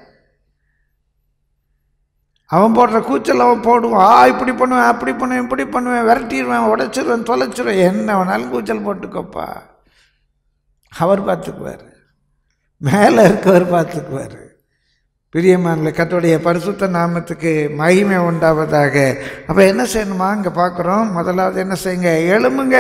அவன் போடுற கூச்சல் அவன் போடுவான் ஆ இப்படி பண்ணுவேன் அப்படி பண்ணுவேன் இப்படி பண்ணுவேன் விரட்டிடுவேன் உடைச்சிருவேன் தொலைச்சிருவேன் என்ன வேணாலும் கூச்சல் போட்டுக்கோப்பா அவர் பார்த்துக்குவார் மேலே இருக்கவர் பார்த்துக்குவார் பிரியமானில் கத்தோடைய பரிசுத்த நாமத்துக்கு மகிமை உண்டாவதாக அப்போ என்ன செய்யணுமா இங்கே பார்க்குறோம் முதலாவது என்ன செய்யுங்க எழும்புங்க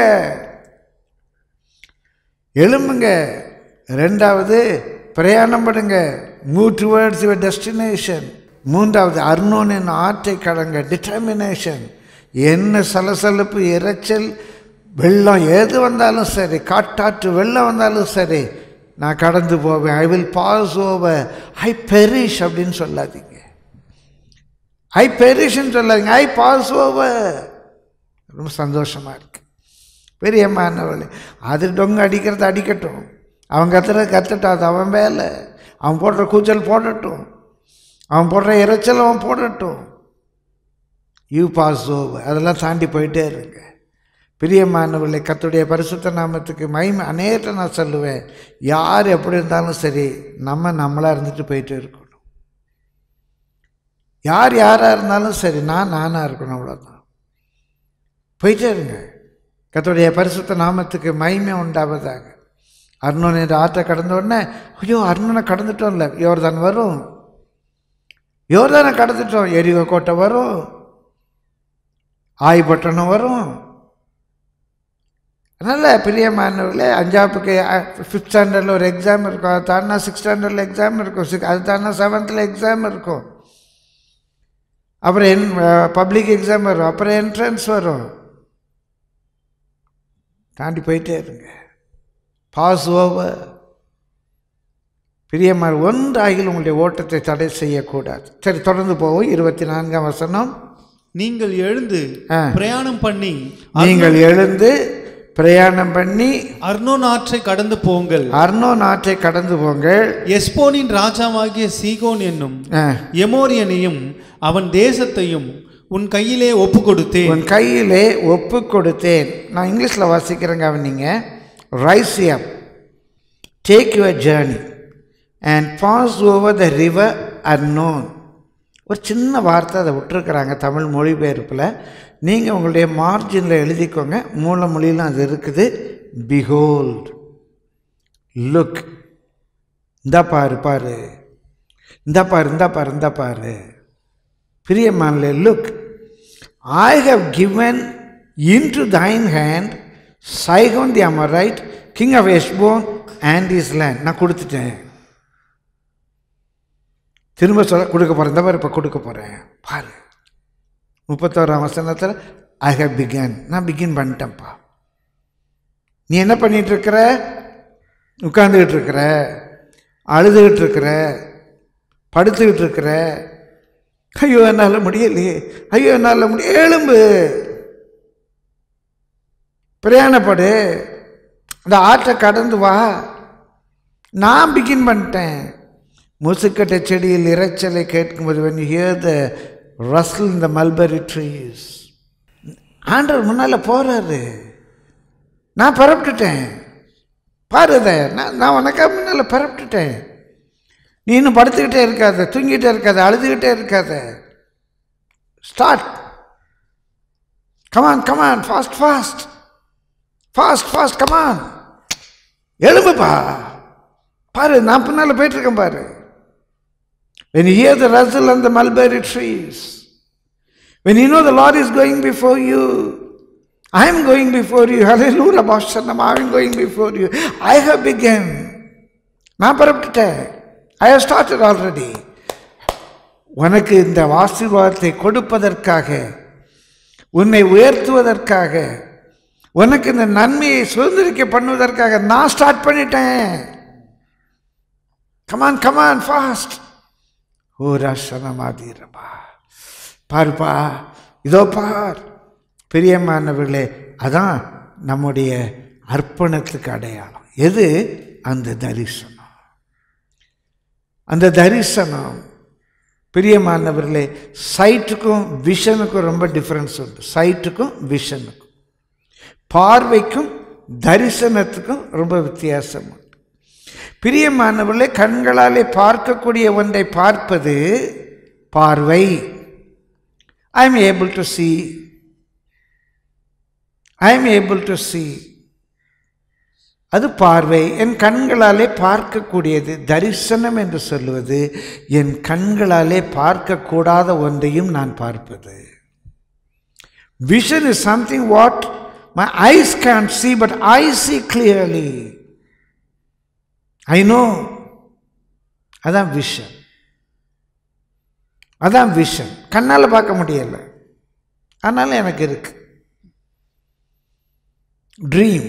எழும்புங்க ரெண்டாவது பிரயாணம் பண்ணுங்க மூவ் டுவர்ட்ஸ் யுவர் டெஸ்டினேஷன் மூன்றாவது அர்னோனின் ஆற்றை கடங்க டிட்டர்மினேஷன் என்ன சலசலப்பு இரைச்சல் வெள்ளம் எது வந்தாலும் சரி காட்டாற்று வெள்ளம் வந்தாலும் சரி நான் கடந்து போவேன் I will pass over I perish அப்படின்னு சொல்லாதீங்க ஐ பெரிஷ்ன்னு சொல்லாதீங்க ஐ பாஸ் ஓவர் ரொம்ப சந்தோஷமாக இருக்கு பெரியம்மானவளே அது டொங்கு அடிக்கிறது அடிக்கட்டும் அவன் கத்துறது கத்துட்டா அது அவன் வேலை அவன் போடுற கூச்சல் போடட்டும் அவன் போடுற இறைச்சல் அவன் போடட்டும் யூ பாஸ் ஓவர் அதெல்லாம் தாண்டி போயிட்டே இருங்க பிரியமானவர்களை கத்துடைய பரிசுத்த நாமத்துக்கு மகிமை அநேகத்தை நான் சொல்லுவேன் யார் எப்படி இருந்தாலும் சரி நம்ம நம்மளாக இருந்துட்டு போயிட்டு இருக்கணும் யார் யாராக இருந்தாலும் சரி நான் நானாக இருக்கணும் அவ்வளோதான் போயிட்டே இருங்க கர்த்தருடைய பரிசுத்த நாமத்துக்கு மகிமை உண்டாவதாக அருணன் என்ற ஆற்றை கடந்த உடனே ஐயோ அருணனை கடந்துட்டோம்ல யோர்தான் வரும் யோர்தானை கடந்துட்டோம் எரிகோ கோட்டை வரும் ஆய்பட்டணம் வரும் அதனால் பிரியமானவர்களே அஞ்சாப்புக்கு ஃபிஃப்த் ஸ்டாண்டர்டில் ஒரு எக்ஸாம் இருக்கும் அது தாண்டா சிக்ஸ் ஸ்டாண்டர்டில் எக்ஸாம் இருக்கும் சிக்ஸ் அது தாண்டா செவன்த்தில் எக்ஸாம் இருக்கும் அப்புறம் என் பப்ளிக் எக்ஸாம் வரும் அப்புறம் என்ட்ரன்ஸ் வரும் தாண்டி போயிட்டே இருங்க பாஸ் ஓவர் பிரியமார் ஒன்றாகில் உங்களுடைய ஓட்டத்தை தடை செய்யக்கூடாது சரி தொடர்ந்து போவோம் இருபத்தி நான்காம் வசனம் நீங்கள் எழுந்து ஆ. பிரயாணம் பண்ணி நீங்கள் எழுந்து பிரயாணம் பண்ணி அர்னோன் ஆற்றை கடந்து போங்கள் அர்னோ நாட்டை கடந்து போங்கள் எஸ்போனின் ராஜாவாகிய சீகோன் என்னும் ஆ, எமோரியனையும் அவன் தேசத்தையும் உன் கையிலே ஒப்பு கொடுத்தேன் உன் கையிலே ஒப்பு கொடுத்தேன் நான் இங்கிலீஷில் வாசிக்கிறேங்க அவனிங்க rise up take your journey and pass over the river Arnon ஒரு சின்ன வார்த்தை அதை விட்டுருக்குறாங்க தமிழ் மொழிபெயர்ப்பில் நீங்கள் உங்களுடைய மார்ஜினில் எழுதிக்கோங்க மூல மொழியிலும் அது இருக்குது பிஹோல்ட் லுக் இந்த பாரு பாரு இந்த பாரு இந்த பாரு இந்த பாரு பிரியமானே look I have given into thine hand Sihon the Amorite king of Heshbon and his land நான் கொடுத்துட்டேன் திரும்ப சொல்ல கொடுக்க போகிறேன் இந்த மாதிரி இப்போ கொடுக்க போகிறேன் பாரு முப்பத்தோராம் வசனத்தில் ஐ ஹவ் பிகன் நான் பிகின் பண்ணிட்டேன்ப்பா நீ என்ன பண்ணிட்டு இருக்கிற உட்காந்துக்கிட்டு இருக்கிற அழுதுகிட்டு இருக்கிற படுத்துக்கிட்டு இருக்கிற ஐயோ என்னால் முடியலையே ஐயோ என்னால் முடிய எலும்பு பிரயாணப்படு அந்த ஆற்றை கடந்து வா நான் பிகின் பண்ணிட்டேன் முசுக்கட்டை செடியில் இரைச்சலை கேட்கும்போது when you hear the rustle in the mulberry trees ஆண்டவர் முன்னால் போகிறாரு நான் பரப்பிட்டுட்டேன் பாரு இதை நான் நான் உனக்காக முன்னால் பரப்பிட்டுட்டேன் நீ இன்னும் படுத்துக்கிட்டே இருக்காத தூங்கிட்டே இருக்காத அழுதுகிட்டே இருக்காத start come on come on fast fast fast fast come on எழும்புப்பா பாரு நான் பின்னால் போயிட்டுருக்கேன் பாரு when you hear the rustle and the mulberry trees when you know the lord is going before you i am going before you hallelujah Boshanam, i am going before you i have begun நான் பரப்பிட்டேன் ஐ have started already உனக்கு இந்த ஆசீர்வாதத்தை கொடுப்பதற்காக உன்னை உயர்த்துவதற்காக உனக்கு இந்த நன்மையை சுதந்திரிக்க பண்ணுவதற்காக நான் ஸ்டார்ட் பண்ணிட்டேன் கமான் கமான் ஃபாஸ்ட் ஓ ரசனமாதீரப்பா பாருப்பா இதோ பார் பிரியமானவர்களே அதான் நம்முடைய அர்ப்பணத்துக்கு அடையாளம் எது அந்த தரிசனம் அந்த தரிசனம் பிரியமானவர்களே சைட்டுக்கும் விஷனுக்கும் ரொம்ப டிஃப்ரென்ஸ் உண்டு சைட்டுக்கும் விஷனுக்கும் பார்வைக்கும் தரிசனத்துக்கும் ரொம்ப வித்தியாசம் உண்டு பிரியமானவர்களே கண்களாலே பார்க்கக்கூடிய ஒன்றை பார்ப்பது பார்வை I am able to see I am able to see அது பார்வை என் கண்களாலே பார்க்கக்கூடியது தரிசனம் என்று சொல்லுவது என் கண்களாலே பார்க்கக்கூடாத ஒன்றையும் நான் பார்ப்பது vision is something what my eyes can see but I see clearly I know அதான் விஷன் அதான் விஷன் கண்ணால் பார்க்க முடியல அதனால எனக்கு இருக்கு ட்ரீம்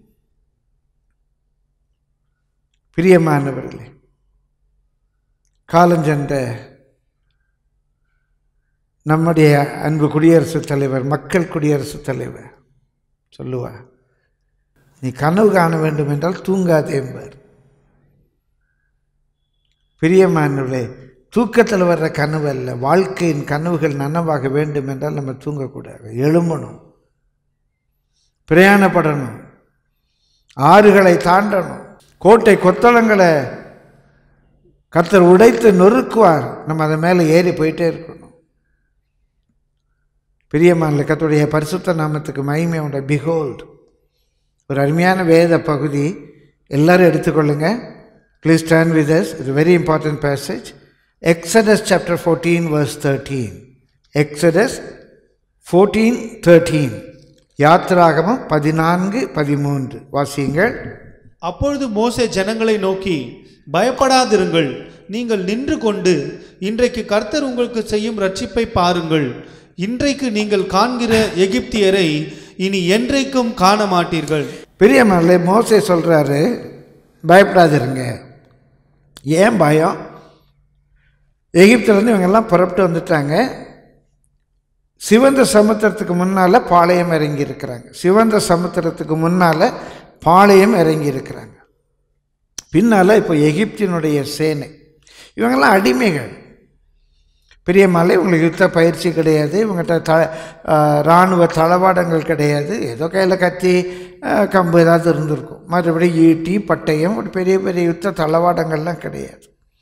பிரியமானவர்களே காலஞ்சென்ற நம்முடைய அன்பு குடியரசுத் தலைவர் மக்கள் குடியரசுத் தலைவர் சொல்லுவார் நீ கனவு காண வேண்டும் என்றால் தூங்காதே என்பார் பிரியமானவர்களே தூக்கத்தில் வர்ற கனவு அல்ல வாழ்க்கையின் கனவுகள் நனவாக வேண்டும் என்றால் நம்ம தூங்கக்கூடாது எழும்பணும் பிரயாணப்படணும் ஆறுகளை தாண்டணும் கோட்டை கொத்தளங்களை கர்த்தர் உடைத்து நொறுக்குவார் நம்ம அதை மேலே ஏறி போயிட்டே இருக்கணும் பிரியமான கத்துடைய பரிசுத்த நாமத்துக்கு மகிமை உண்ட பிஹோல்ட் ஒரு அருமையான வேத பகுதி எல்லாரும் எடுத்துக்கொள்ளுங்க please stand with us it's very important passage Exodus chapter fourteen verse thirteen Exodus fourteen thirteen யாத்திராகமம் பதினான்கு பதிமூன்று வாசியுங்கள் அப்பொழுது மோசே ஜனங்களை நோக்கி பயப்படாதிருங்கள் நீங்கள் நின்று கொண்டு இன்றைக்கு கர்த்தர் உங்களுக்கு செய்யும் ரட்சிப்பை பாருங்கள் இன்றைக்கு நீங்கள் காண்கிற எகிப்தியரை இனி என்றைக்கும் காண மாட்டீர்கள் பெரியமல்ல மோசே சொல்கிறாரு பயப்படாதிருங்க ஏன் பயம் எகிப்திலேருந்து இவங்கெல்லாம் புறப்பட்டு வந்துட்டாங்க சிவந்த சமுத்திரத்துக்கு முன்னால் பாளையம் இறங்கி இருக்கிறாங்க சிவந்த சமுத்திரத்துக்கு முன்னால் பாளையம் இறங்கி இருக்கிறாங்க பின்னால் இப்போ எகிப்தினுடைய சேனை இவங்கெல்லாம் அடிமைகள் பெரிய மலை இவங்களுக்கு யுத்த பயிற்சி கிடையாது இவங்ககிட்ட த இராணுவ தளவாடங்கள் கிடையாது ஏதோ கையில் கத்தி அஹ், கம்பு ஏதாவது இருந்திருக்கும் மறுபடி ஈட்டி பட்டயம் ஒரு பெரிய பெரிய யுத்த தளவாடங்கள்லாம் கிடையாது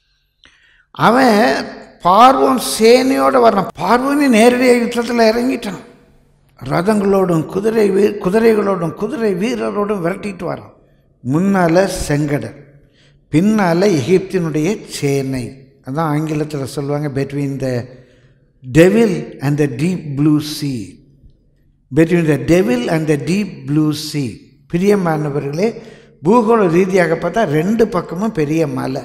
அவன் பார்வன் சேனையோடு வரான் பார்வனே நேரடியாக யுத்தத்தில் இறங்கிட்டான் ரதங்களோடும் குதிரை வீ குதிரைகளோடும் குதிரை வீரரோடும் விரட்டிட்டு வரான் முன்னால் செங்கடல் பின்னால் எகிப்தினுடைய சேனை அதான் ஆங்கிலத்தில் சொல்லுவாங்க between the devil and the deep blue sea between the devil and the deep blue sea பிரியமானவர்களே பூகோள ரீதியாக பார்த்தா ரெண்டு பக்கமும் பெரிய மலை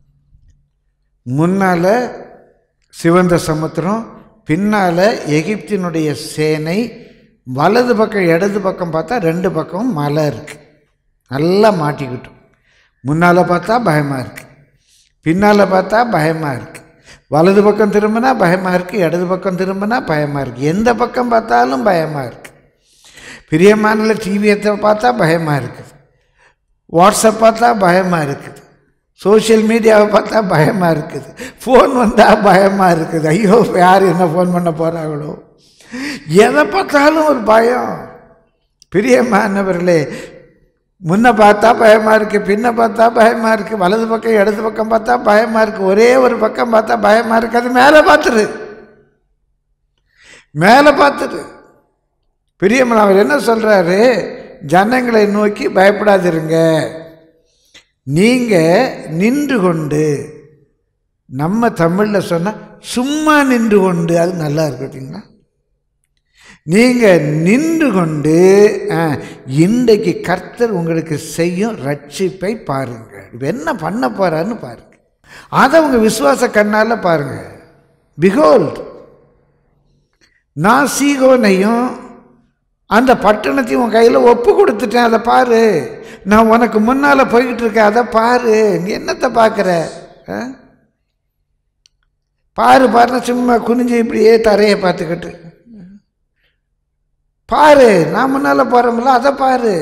முன்னால் சிவந்த சமுத்திரம் பின்னால் எகிப்தினுடைய சேனை வலது பக்கம் இடது பக்கம் பார்த்தா ரெண்டு பக்கமும் மலை இருக்குது நல்லா மாட்டிக்கிட்டோம் முன்னால் பார்த்தா பயமாக இருக்குது பின்னால் பார்த்தா பயமாக இருக்குது வலது பக்கம் திரும்பினா பயமாக இருக்குது இடது பக்கம் திரும்பினா பயமாக இருக்குது எந்த பக்கம் பார்த்தாலும் பயமாக இருக்குது பிரியமான டிவியை பார்த்தா பயமாக இருக்குது வாட்ஸ்அப் பார்த்தா பயமாக இருக்குது சோஷியல் மீடியாவை பார்த்தா பயமாக இருக்குது ஃபோன் வந்தால் பயமாக இருக்குது ஐயோ யார் என்ன ஃபோன் பண்ண போகிறாங்களோ எதை பார்த்தாலும் ஒரு பயம் பிரியமானவர்களே முன்ன பார்த்தா பயமாக இருக்குது பின்ன பார்த்தா பயமாக இருக்குது வலது பக்கம் இடது பக்கம் பார்த்தா பயமாக இருக்குது ஒரே ஒரு பக்கம் பார்த்தா பயமாக இருக்குது அது மேலே பார்த்துரு மேலே பார்த்துரு பிரியமன் அவர் என்ன சொல்கிறாரு ஜனங்களை நோக்கி பயப்படாதிருங்க நீங்கள் நின்று கொண்டு நம்ம தமிழில் சொன்னால் சும்மா நின்று கொண்டு அது நல்லா இருக்கு பார்த்தீங்களா நீங்கள் நின்று கொண்டு ஆ, இன்றைக்கு கர்த்தர் உங்களுக்கு செய்யும் ரட்சிப்பை பாருங்கள் இப்ப என்ன பண்ண போறாருன்னு பாருங்க அதை உங்கள் விசுவாச கண்ணால் பாருங்க பிகோல்ட் நான் சீகோனையும் அந்த பட்டணத்தையும் உன் கையில் ஒப்பு கொடுத்துட்டேன் அதை பாரு நான் உனக்கு முன்னால் போய்கிட்டு இருக்கேன் அதை பாரு நீ என்னத்தை பார்க்குற ஆ? பாரு பாருன்னு சும்மா குனிஞ்சு இப்படியே தரையை பார்த்துக்கிட்டு பாரு நான் முன்னால் போகிறோம்ல அதை பாரு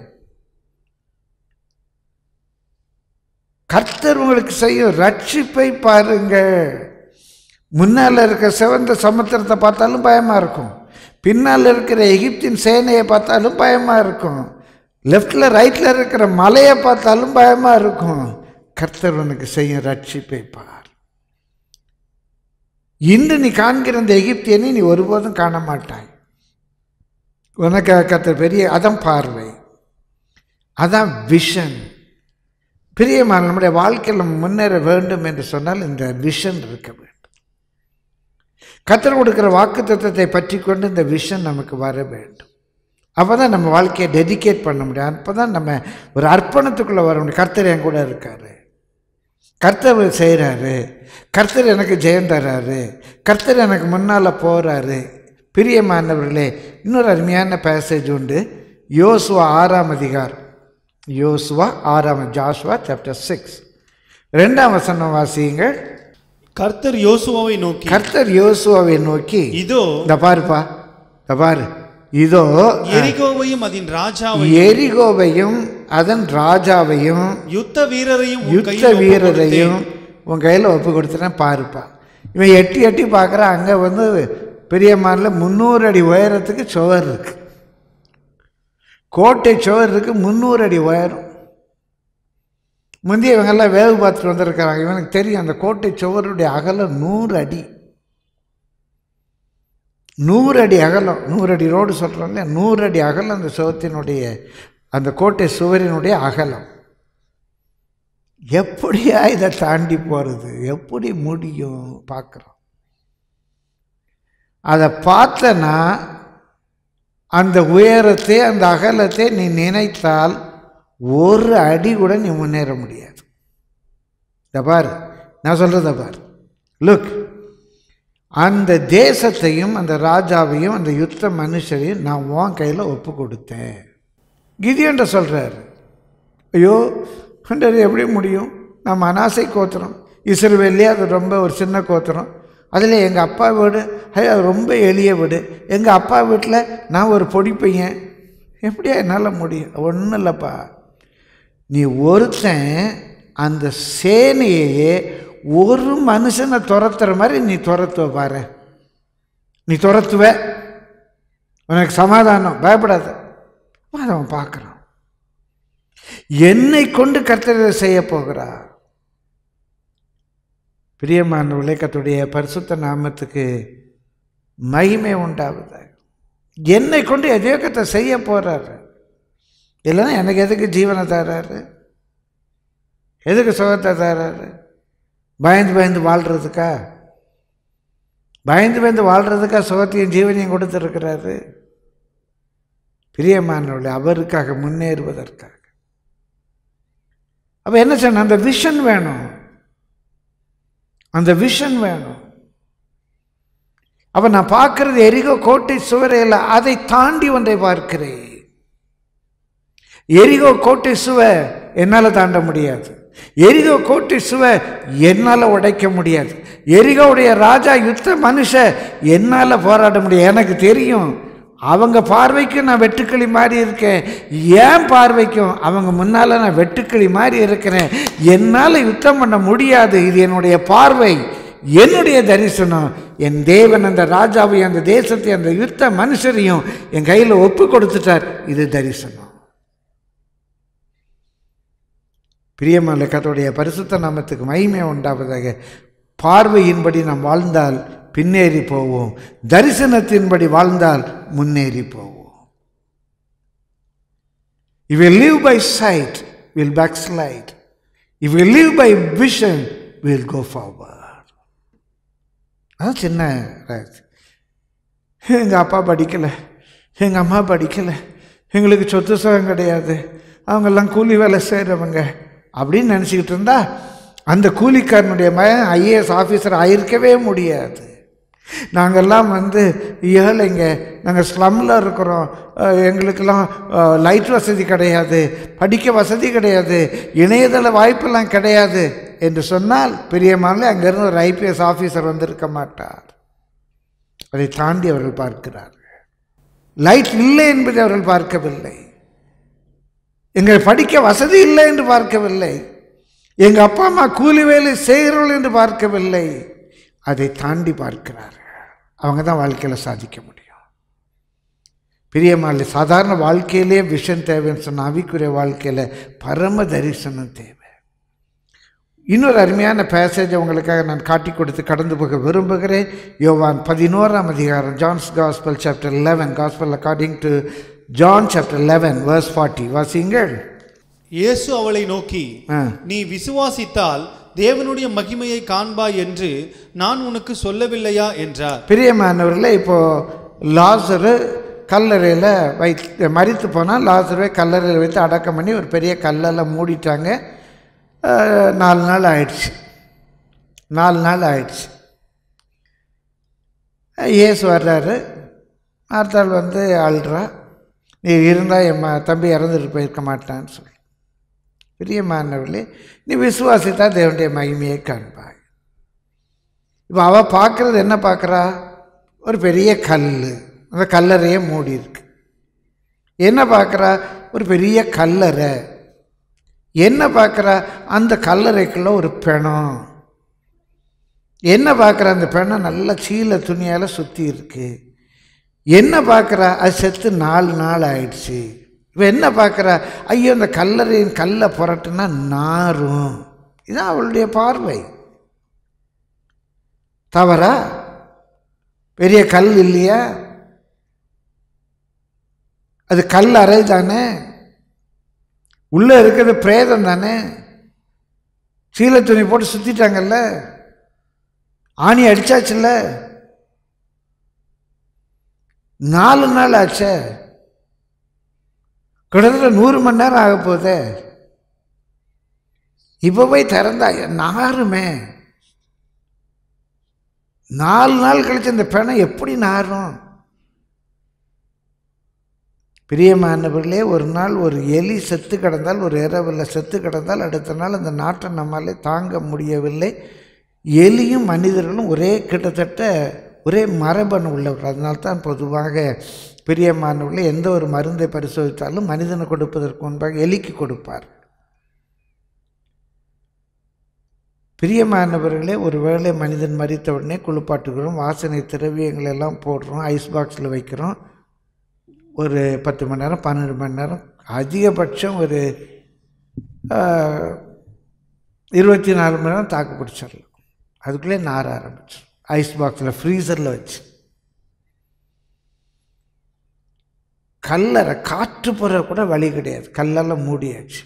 கர்த்தர் உங்களுக்கு செய்யும் ரட்சிப்பை பாருங்கள் முன்னால் இருக்க சிவந்த சமுத்திரத்தை பார்த்தாலும் பயமாக இருக்கும் பின்னால் இருக்கிற எகிப்தின் சேனையை பார்த்தாலும் பயமாக இருக்கும் லெஃப்டில் ரைட்டில் இருக்கிற மலையை பார்த்தாலும் பயமாக இருக்கும் கர்த்தர் உனக்கு செய்யும் ரட்சிப்பை பார் இன்று நீ காண்கிற இந்த எகிப்தியனை நீ ஒருபோதும் காண மாட்டாய் உனக்கு கர்த்தர் பெரிய அதான் பார்வை அதான் விஷன் பிரியமான நம்முடைய வாழ்க்கையில் நம்ம முன்னேற வேண்டும் என்று சொன்னால் இந்த விஷன் இருக்க வேண்டும் கத்தர் கொடுக்கிற வாக்கு தத்துவத்தை பற்றி கொண்டு இந்த விஷன் நமக்கு வர வேண்டும் அப்போ தான் நம்ம வாழ்க்கையை டெடிகேட் பண்ண முடியும் அப்போ தான் நம்ம ஒரு அர்ப்பணத்துக்குள்ளே வர முடியும் கர்த்தர் என் கூட இருக்காரு கர்த்தர் செய்கிறாரு கர்த்தர் எனக்கு ஜெயம் தர்றாரு கர்த்தர் எனக்கு முன்னால் போகிறாரு பிரியமானவர்களே இன்னொரு அருமையான பேசேஜ் உண்டு யோசுவா ஆறாம் அதிகாரம் யோசுவா ஆறாம் ஜாஸ்வா சாப்டர் சிக்ஸ் ரெண்டாம் வசனம் வாசியுங்கள் கர்த்தர் யோசுவாவை நோக்கி கர்த்தர் யோசுவாவை நோக்கி இதோ இந்த பாருப்பா இந்த பாரு இதோ எரிகோவையும் அதன் ராஜாவையும் எரிகோவையும் அதன் ராஜாவையும் யுத்த வீரரையும் உன் யுத்த கையில் ஒப்புக் வீரரையும் உன் கையில் ஒப்பு கொடுத்துட்டேன் பாருப்பா இவன் எட்டி எட்டி பார்க்குறான் அங்கே வந்து பெரியமானில் முந்நூறு அடி உயரத்துக்கு சுவர் இருக்கு கோட்டை சுவர் இருக்கு முந்நூறு அடி உயரம் முந்தைய இவங்கெல்லாம் வேவு பார்த்துட்டு வந்திருக்கிறாங்க இவனுக்கு தெரியும் அந்த கோட்டை சுவருடைய அகலம் நூறு அடி நூறு அடி அகலம் நூறு அடி ரோடு சொல்கிறோம் இல்லையா நூறு அடி அகலம் அந்த சுவத்தினுடைய அந்த கோட்டை சுவரினுடைய அகலம் எப்படியா இதை தாண்டி போகிறது எப்படி முடியும் பார்க்குறோம் அதை பார்த்தனா அந்த உயரத்தை அந்த அகலத்தை நீ நினைத்தால் ஒரு அடி கூட நீ முன்னேற முடியாது இதை பாரு நான் சொல்கிறத பாரு லுக் அந்த தேசத்தையும் அந்த ராஜாவையும் அந்த யுத்த மனுஷரையும் நான் உன் கையில் ஒப்பு கொடுத்தேன் கிதியன்ற சொல்கிறார் ஐயோ ஹண்டர் எப்படி முடியும் நம்ம அனாசை கோத்திரம் இஸ்ரவேல்லே அது ரொம்ப ஒரு சின்ன கோத்திரம் அதில் எங்கள் அப்பா வீடு ஐயோ அது ரொம்ப எளிய வீடு எங்கள் அப்பா வீட்டில் நான் ஒரு பொடி பையன் எப்படியா என்னால் முடியும் ஒன்றும் இல்லைப்பா நீ ஒருத்தன் அந்த சேனையே ஒரு மனுஷனை துரத்துற மாதிரி நீ துரத்துவ பாரு நீ துரத்துவ உனக்கு சமாதானம் பயப்படாத அதை அவன் பார்க்குறான் என்னை கொண்டு கர்த்தர் இதை செய்ய போகிறார் பிரியமான விளக்கத்துடைய பரிசுத்த நாமத்துக்கு மகிமை உண்டாகுது என்னை கொண்டு எதையோ கத்தை செய்ய போகிறாரு இல்லைன்னா எனக்கு எதுக்கு ஜீவனை தர்றாரு எதுக்கு சுகத்தை தர்றாரு பயந்து பயந்து வாழ்கிறதுக்கா பயந்து பயந்து வாழ்கிறதுக்கா சுகத்தையும் ஜீவனையும் கொடுத்துருக்கிறாரு பிரியமானவர்களே அவருக்காக முன்னேறுவதற்காக அப்போ என்ன செய்யணும் அந்த விஷன் வேணும் அந்த விஷன் வேணும் அப்போ நான் பார்க்கறது எரிகோ கோட்டை சுவரையில் அதை தாண்டி ஒன்றை பார்க்கிறேன் எரிகோ கோட்டை சுவ என்னால் தாண்ட முடியாது எரிகோ கோட்டை சுவ என்னால் உடைக்க முடியாது எரிகோவுடைய ராஜா யுத்த மனுஷ என்னால் போராட முடியாது எனக்கு தெரியும் அவங்க பார்வைக்கும் நான் வெட்டுக்கிளி மாதிரி இருக்கேன் ஏன் பார்வைக்கும் அவங்க முன்னால் நான் வெட்டுக்கிளி மாதிரி இருக்கிறேன் என்னால் யுத்தம் பண்ண முடியாது இது என்னுடைய பார்வை என்னுடைய தரிசனம் என் தேவன் அந்த ராஜாவையும் அந்த தேசத்தை அந்த யுத்த மனுஷரையும் என் கையில் ஒப்பு கொடுத்துட்டார் இது தரிசனம் பிரியமான கத்தோடைய பரிசுத்த நாமத்துக்கு மகிமை உண்டாவதாக பார்வையின்படி நாம் வாழ்ந்தால் பின்னேறி போவோம் தரிசனத்தின்படி வாழ்ந்தால் முன்னேறி போவோம் If we live by sight, we'll backslide. If we live by vision, we'll go forward. அதான் சின்ன எங்கள் அப்பா படிக்கலை எங்கள் அம்மா படிக்கலை எங்களுக்கு சொத்து சுகம் கிடையாது அவங்கெல்லாம் கூலி வேலை செய்கிறவங்க அப்படின்னு நினச்சிக்கிட்டு இருந்தா அந்த கூலிக்காரனுடைய மகன் ஐஏஎஸ் ஆஃபீஸர் ஆயிருக்கவே முடியாது நாங்கள்லாம் வந்து ஏழைங்க நாங்கள் ஸ்லம்மில் இருக்கிறோம் அஹ் எங்களுக்கெல்லாம் அஹ், லைட் வசதி கிடையாது படிக்க வசதி கிடையாது இணையதள வாய்ப்பெல்லாம் கிடையாது என்று சொன்னால் பெரியமான அங்கேருந்து ஒரு ஐபிஎஸ் ஆஃபீஸர் வந்திருக்க மாட்டார் அதை தாண்டி அவர்கள் பார்க்கிறார்கள் லைட் இல்லை என்பதை அவர்கள் பார்க்கவில்லை எங்கள் படிக்க வசதி இல்லை என்று பார்க்கவில்லை எங்கள் அப்பா அம்மா கூலி வேலை செய்கிறவர்கள் என்று பார்க்கவில்லை அதை தாண்டி பார்க்கிறார்கள் அவங்க தான் வாழ்க்கையில் சாதிக்க முடியும் பிரியமாலை சாதாரண வாழ்க்கையிலே விஷன் தேவைன்னு சொன்ன ஆவிக்குரிய வாழ்க்கையில் பரம தரிசனம் தேவை இன்னொரு அருமையான பேசேஜ் உங்களுக்காக நான் காட்டி கொடுத்து கடந்து போக விரும்புகிறேன் யோவான் பதினோராம் அதிகாரம் John's gospel chapter eleven gospel according to John chapter eleven verse forty வாசிங்கள் இயேசு அவளை நோக்கி ஆ நீ விசுவாசித்தால் தேவனுடைய மகிமையை காண்பாய் என்று நான் உனக்கு சொல்லவில்லையா என்றார் பிரியமானவர்களே இப்போ லாசரு கல்லறையில் வைத்து மறித்து போனால் லாசருவை கல்லறையில் வைத்து அடக்கம் பண்ணி ஒரு பெரிய கல்லெல்லாம் மூடிட்டாங்க அஹ், நாலு நாள் ஆயிடுச்சு நாலு நாள் ஆயிடுச்சு இயேசு வர்றாரு மார்த்தாள் வந்து அழுறா நீ இருந்தால் என் ம- தம்பி இறந்துட்டு போயிருக்க மாட்டான்னு சொல்லி பிரியமானவர்களே நீ விசுவாசித்தா தேவனுடைய மகிமையை காண்பாய் இப்போ அவள் பார்க்குறது என்ன பார்க்குறா ஒரு பெரிய கல் அந்த கல்லறையே மூடி இருக்கு என்ன பார்க்குறா ஒரு பெரிய கல்லறை என்ன பார்க்குறா அந்த கல்லறைக்குள்ள ஒரு பிணம் என்ன பார்க்குறா அந்த பிணம் நல்ல சீல துணியால் சுற்றி இருக்கு என்ன பார்க்குறா அது செத்து நாலு நாள் ஆயிடுச்சு இவ என்ன பார்க்குறா ஐயோ அந்த கல்லறையின் கல்லை புரட்டுனா நாரும் இதுதான் அவளுடைய பார்வை தவறா பெரிய கல் இல்லையா அது கல் அறை தானே உள்ளே இருக்கிறது பிரேதம் தானே சீலை துணி போட்டு சுற்றிட்டாங்கல்ல ஆணி அடிச்சாச்சுல்ல நாலு நாள் ஆச்சே கிட்டத்தட்ட நூறு மணி நேரம் ஆக போதே இப்போ போய் திறந்தா நாருமே நாலு நாள் கழிச்சு இந்த பிணம் எப்படி நாரும் பிரியமானவர்களே ஒரு நாள் ஒரு எலி செத்து கிடந்தால் ஒரு இரவில் செத்து கிடந்தால் அடுத்த நாள் அந்த நாட்டை நம்மாலே தாங்க முடியவில்லை எலியும் மனிதர்களும் ஒரே கிட்டத்தட்ட ஒரே மரபணு உள்ளவர் அதனால தான் பொதுவாக பிரியமானவர்களே எந்த ஒரு மருந்தை பரிசோதித்தாலும் மனிதனை கொடுப்பதற்கு முன்பாக எலிக்கு கொடுப்பார் பிரியமானவர்களே ஒருவேளை மனிதன் மறித்த உடனே குளிப்பாட்டுகிறோம் வாசனை திரவியங்கள் எல்லாம் போடுறோம் ஐஸ் பாக்ஸில் வைக்கிறோம் ஒரு பத்து மணி நேரம் பன்னெண்டு மணி நேரம் அதிகபட்சம் ஒரு ஆஹ், இருபத்தி நாலு மணி நேரம் தாக்கு பிடிச்சிடலாம் அதுக்குள்ளே நார ஆரம்பிச்சிடும் ஐஸ் பாக்ஸில் ஃப்ரீசரில் வச்சு கல்லறை காற்று போகிற கூட வழி கிடையாது கல்லெல்லாம் மூடியாச்சு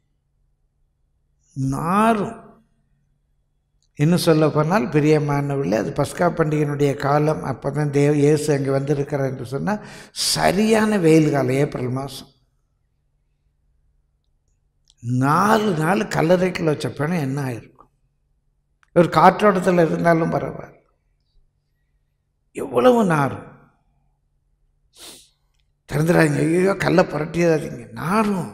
நாரும் இன்னும் சொல்ல போனால் பிரியமானவில்லை அது பஸ்கா பண்டிகையினுடைய காலம் அப்போ தான் தேவ இயேசு அங்கே வந்திருக்கிறார் என்று சொன்னால் சரியான வெயில் காலம் ஏப்ரல் மாதம் நாலு நாள் கல்லறைக்குள்ள வச்ச பணம் என்ன ஆயிருக்கும் ஒரு காற்றோட்டத்தில் இருந்தாலும் பரவாயில்ல எவ்வளவு நாரும் திறந்துடாதீங்க ஐயோ கல்லை புரட்டியதாதீங்க நாரும்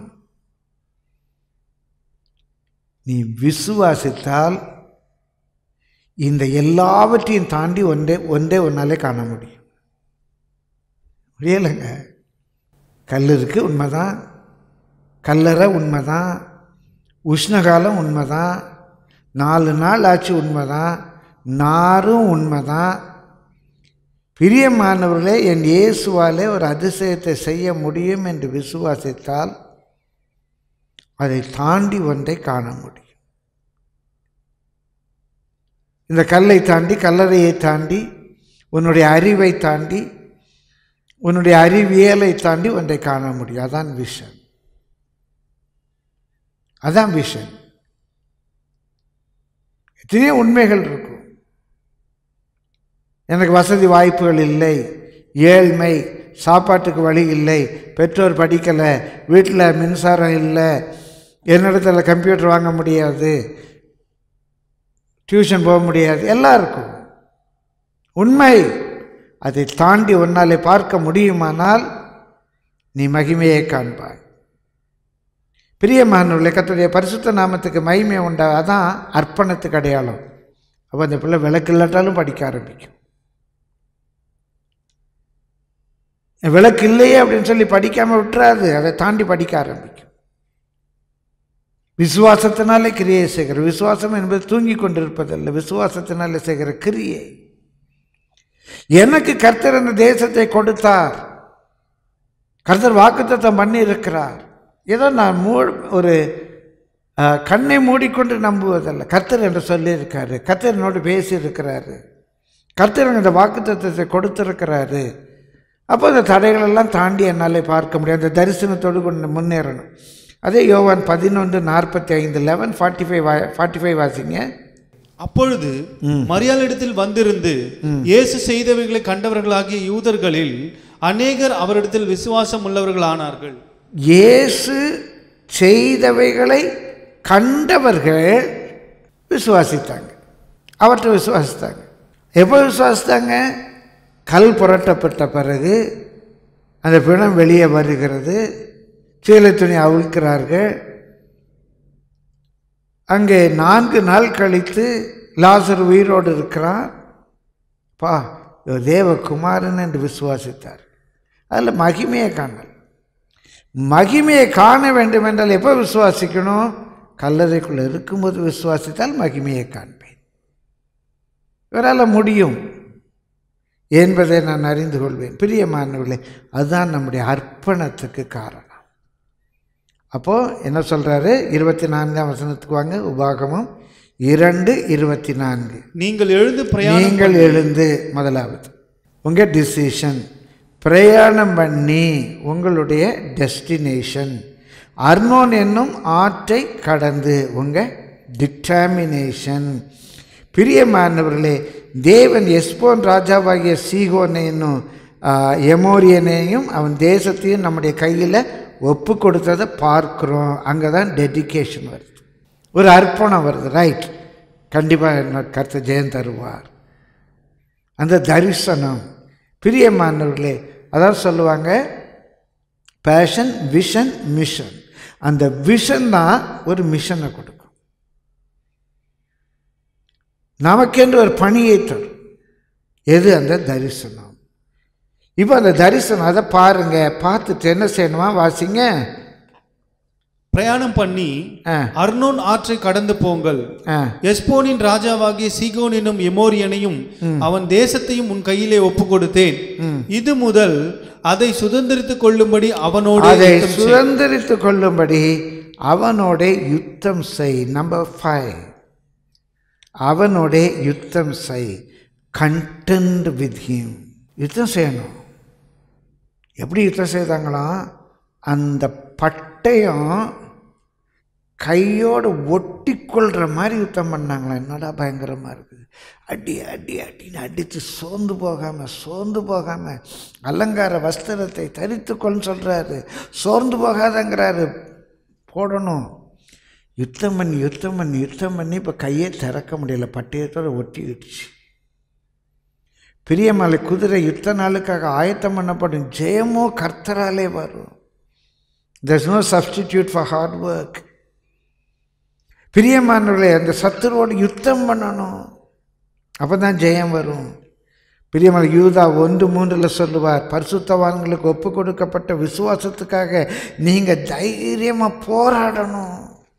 நீ விசுவாசித்தால் இந்த எல்லாவற்றையும் தாண்டி ஒன்றே ஒன்றே ஒன்னாலே காண முடியும் முடியலைங்க கல் இருக்கு உண்மைதான் கல்லறை உண்மைதான் உஷ்ணகாலம் உண்மைதான் நாலு நாள் ஆச்சு உண்மைதான் நாரும் உண்மைதான் பிரியமானவர்களே என் இயேசுவாலே ஒரு அதிசயத்தை செய்ய முடியும் என்று விசுவாசித்தால் அதை தாண்டி ஒன்றை காண முடியும் இந்த கல்லை தாண்டி கல்லறையை தாண்டி உன்னுடைய அறிவை தாண்டி உன்னுடைய அறிவியலை தாண்டி ஒன்றை காண முடியும் அதான் விஷன் அதான் விஷன் எத்தனையோ உண்மைகள் இருக்கும் எனக்கு வசதி வாய்ப்புகள் இல்லை ஏழ்மை சாப்பாட்டுக்கு வழி இல்லை பெற்றோர் படிக்கலை வீட்டில் மின்சாரம் இல்லை என்னிடத்துல கம்ப்யூட்டர் வாங்க முடியாது டியூஷன் போக முடியாது எல்லாம் இருக்கும் உண்மை அதை தாண்டி உன்னாலே பார்க்க முடியுமானால் நீ மகிமையை காண்பாய் பிரியமானவர்களே கர்த்தருடைய பரிசுத்த நாமத்துக்கு மகிமை உண்டா அதான் அர்ப்பணத்துக்கு அடையாளம் அப்போ அந்த பிள்ளை விளக்கு இல்லாட்டாலும் படிக்க ஆரம்பிக்கும் விளக்கு இல்லையே அப்படின்னு சொல்லி படிக்காமல் விட்டுறாது அதை தாண்டி படிக்க ஆரம்பிக்கும் விசுவாசத்தினாலே கிரியை செய்கிற விசுவாசம் என்பது தூங்கி கொண்டிருப்பதல்ல விசுவாசத்தினாலே செய்கிற கிரியை எனக்கு கர்த்தர் இந்த தேசத்தை கொடுத்தார் கர்த்தர் வாக்குத்தத்தம் பண்ணி இருக்கிறார் ஏதோ நான் மூ ஒரு அஹ், கண்ணை மூடிக்கொண்டு நம்புவதல்ல கர்த்தர் என்று சொல்லியிருக்காரு கர்த்தர் என்னோடு பேசியிருக்கிறாரு கர்த்தர் எனக்கு இந்த வாக்குத்தத்தத்தை கொடுத்திருக்கிறாரு அப்போ இந்த தடைகளெல்லாம் தாண்டி என்னாலே பார்க்க முடியும் அந்த தரிசனத்தோடு கொண்டு முன்னேறணும் அதே யோவான் பதினொன்று நாற்பத்தி ஐந்து eleven forty five forty five வாசிங்க அப்பொழுது மரியாளிடத்தில் வந்திருந்து இயேசு செய்தவைகளை கண்டவர்களாகிய யூதர்களில் அநேகர் அவரிடத்தில் விசுவாசம் உள்ளவர்களானார்கள் இயேசு செய்தவைகளை கண்டவர்கள் விசுவாசித்தாங்க அவற்றை விசுவாசித்தாங்க எப்போ விசுவாசித்தாங்க கல் புரட்டப்பட்ட பிறகு அந்த பிணம் வெளியே வருகிறது சீலை துணி அவிழ்க்கிறார்கள் அங்கே நான்கு நாள் கழித்து லாசர் உயிரோடு இருக்கிறான் பா இவர் தேவகுமாரன் என்று விசுவாசித்தார் அதில் மகிமையை காணல் மகிமையை காண வேண்டும் என்றால் எப்போ விசுவாசிக்கணும் கல்லறைக்குள்ளே இருக்கும்போது விசுவாசித்தால் மகிமையை காண்பேன் இவரால் முடியும் என்பதை நான் அறிந்து கொள்வேன் பிரியமானவர்களே அதுதான் நம்முடைய அர்ப்பணத்துக்கு காரணம் அப்போது என்ன சொல்கிறாரு இருபத்தி நான்காம் வசனத்துக்கு வாங்க உபாகமம் இரண்டு இருபத்தி நான்கு நீங்கள் எழுந்து பிரயாணம் நீங்கள் எழுந்து முதலாவது உங்கள் டிசிஷன் பிரயாணம் பண்ணி உங்களுடைய டெஸ்டினேஷன் அர்னோன் என்னும் ஆற்றை கடந்து உங்கள் டிட்டர்மினேஷன் பிரியமானவர்களே தேவன் எஸ்போன் ராஜாவாகிய சீகோனை என்னும் ஆஹ், எமோரியனையும் அவன் தேசத்தையும் நம்முடைய கையில் ஒப்பு கொடுத்ததை பார்க்குறோம் அங்கே தான் டெடிகேஷன் வருது ஒரு அர்ப்பணம் வருது ரைட் கண்டிப்பாக என்ன கருத்து ஜெயம் தருவார் அந்த தரிசனம் பிரியமானவர்களே அதான் சொல்லுவாங்க பேஷன் விஷன் மிஷன் அந்த விஷன் தான் ஒரு மிஷனை கொடுக்கும் நமக்கென்று ஒரு பணியை தரும் எது அந்த தரிசனம் இப்போ அந்த தரிசனம் அதை பாருங்க பார்த்துட்டு என்ன செய்யணுமா வாசிங்க பிரயாணம் பண்ணி ஆ அர்னோன் ஆற்றை கடந்து போங்கள் ஆ எஸ்போனின் ராஜாவாகிய சீகோன் என்னும் எமோரியனையும் அவன் தேசத்தையும் உன் கையிலே ஒப்பு கொடுத்தேன் இது முதல் அதை சுதந்திரித்துக் கொள்ளும்படி அவனோடு அதை யுத்தம் செய். சுதந்திரித்து கொள்ளும்படி அவனோட யுத்தம் செய் நம்பர் ஃபைவ் அவனோட யுத்தம் செய் கண்டென்ட் வித் ஹிம் யுத்தம் செய்யணும் எப்படி யுத்தம் செய்தாங்களாம் அந்த பட்டயம் கையோடு ஒட்டி கொள்கிற மாதிரி யுத்தம் பண்ணாங்களாம் என்னடா பயங்கரமாக இருக்குது அடி அடி அடின்னு அடித்து சோர்ந்து போகாமல் சோர்ந்து போகாமல் அலங்கார வஸ்திரத்தை தரித்துக்கொள்னு சொல்கிறாரு சோர்ந்து போகாதங்கிறாரு போடணும் யுத்தம் பண்ணி யுத்தம் பண்ணி யுத்தம் பண்ணி இப்போ கையே திறக்க முடியல பட்டயத்தோட ஒட்டிக்கிடுச்சு பிரியமலை குதிரை யுத்த நாளுக்காக ஆயத்தம் பண்ணப்படும் ஜெயமோ கர்த்தராலே வரும் there's no substitute for hard work பிரியமானவர்களே அந்த சத்துருவோடு யுத்தம் பண்ணணும் அப்போ தான் ஜெயம் வரும் பிரியமலை யூதா ஒன்று மூன்றில் சொல்லுவார் பரிசுத்தவான்களுக்கு ஒப்பு கொடுக்கப்பட்ட விசுவாசத்துக்காக நீங்கள் தைரியமாக போராடணும்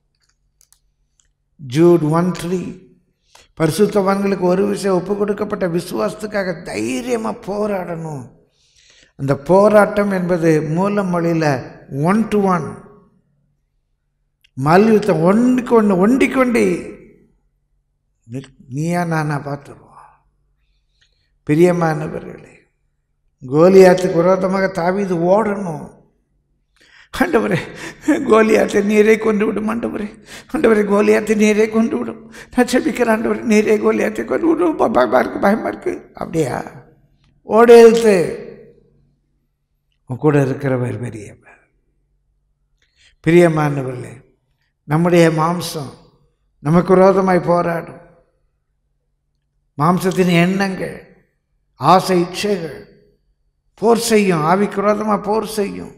ஜூட் ஒன் த்ரீ பரிசுத்தவான்களுக்கு ஒரு விஷயம் ஒப்பு கொடுக்கப்பட்ட விசுவாசத்துக்காக தைரியமாக போராடணும் அந்த போராட்டம் என்பது மூல மொழியில் ஒன் டு ஒன் மல்யுத்தம் ஒன்றுக்கு ஒன்று ஒண்டிக்கு ஒண்டி நீ- நீயா நானா பார்த்துருவோம் பிரியமானவர்களே கோலியாத்துக்கு விரோதமாக தாவீது ஓடணும் ஆண்டவரே கோலியாத்தை நீரே கொண்டு விடும் ஆண்டவரே ஆண்டவரே கோலியாத்தை நீரே கொண்டு விடும் நான் செபிக்கிறேன் ஆண்டவரே நீரே கோலியாத்தை கொண்டு விடும் ப- பயமா இருக்கு பயமா இருக்கு அப்படியா ஓடு எழுத்து உன் கூட இருக்கிறவர் பெரியவர் பிரியமானவர்களே நம்முடைய மாம்சம் நமக்கு விரோதமாய் போராடும் மாம்சத்தின் எண்ணங்கள் ஆசை இச்சைகள் போர் செய்யும் ஆவிக்கு விரோதமாக போர் செய்யும்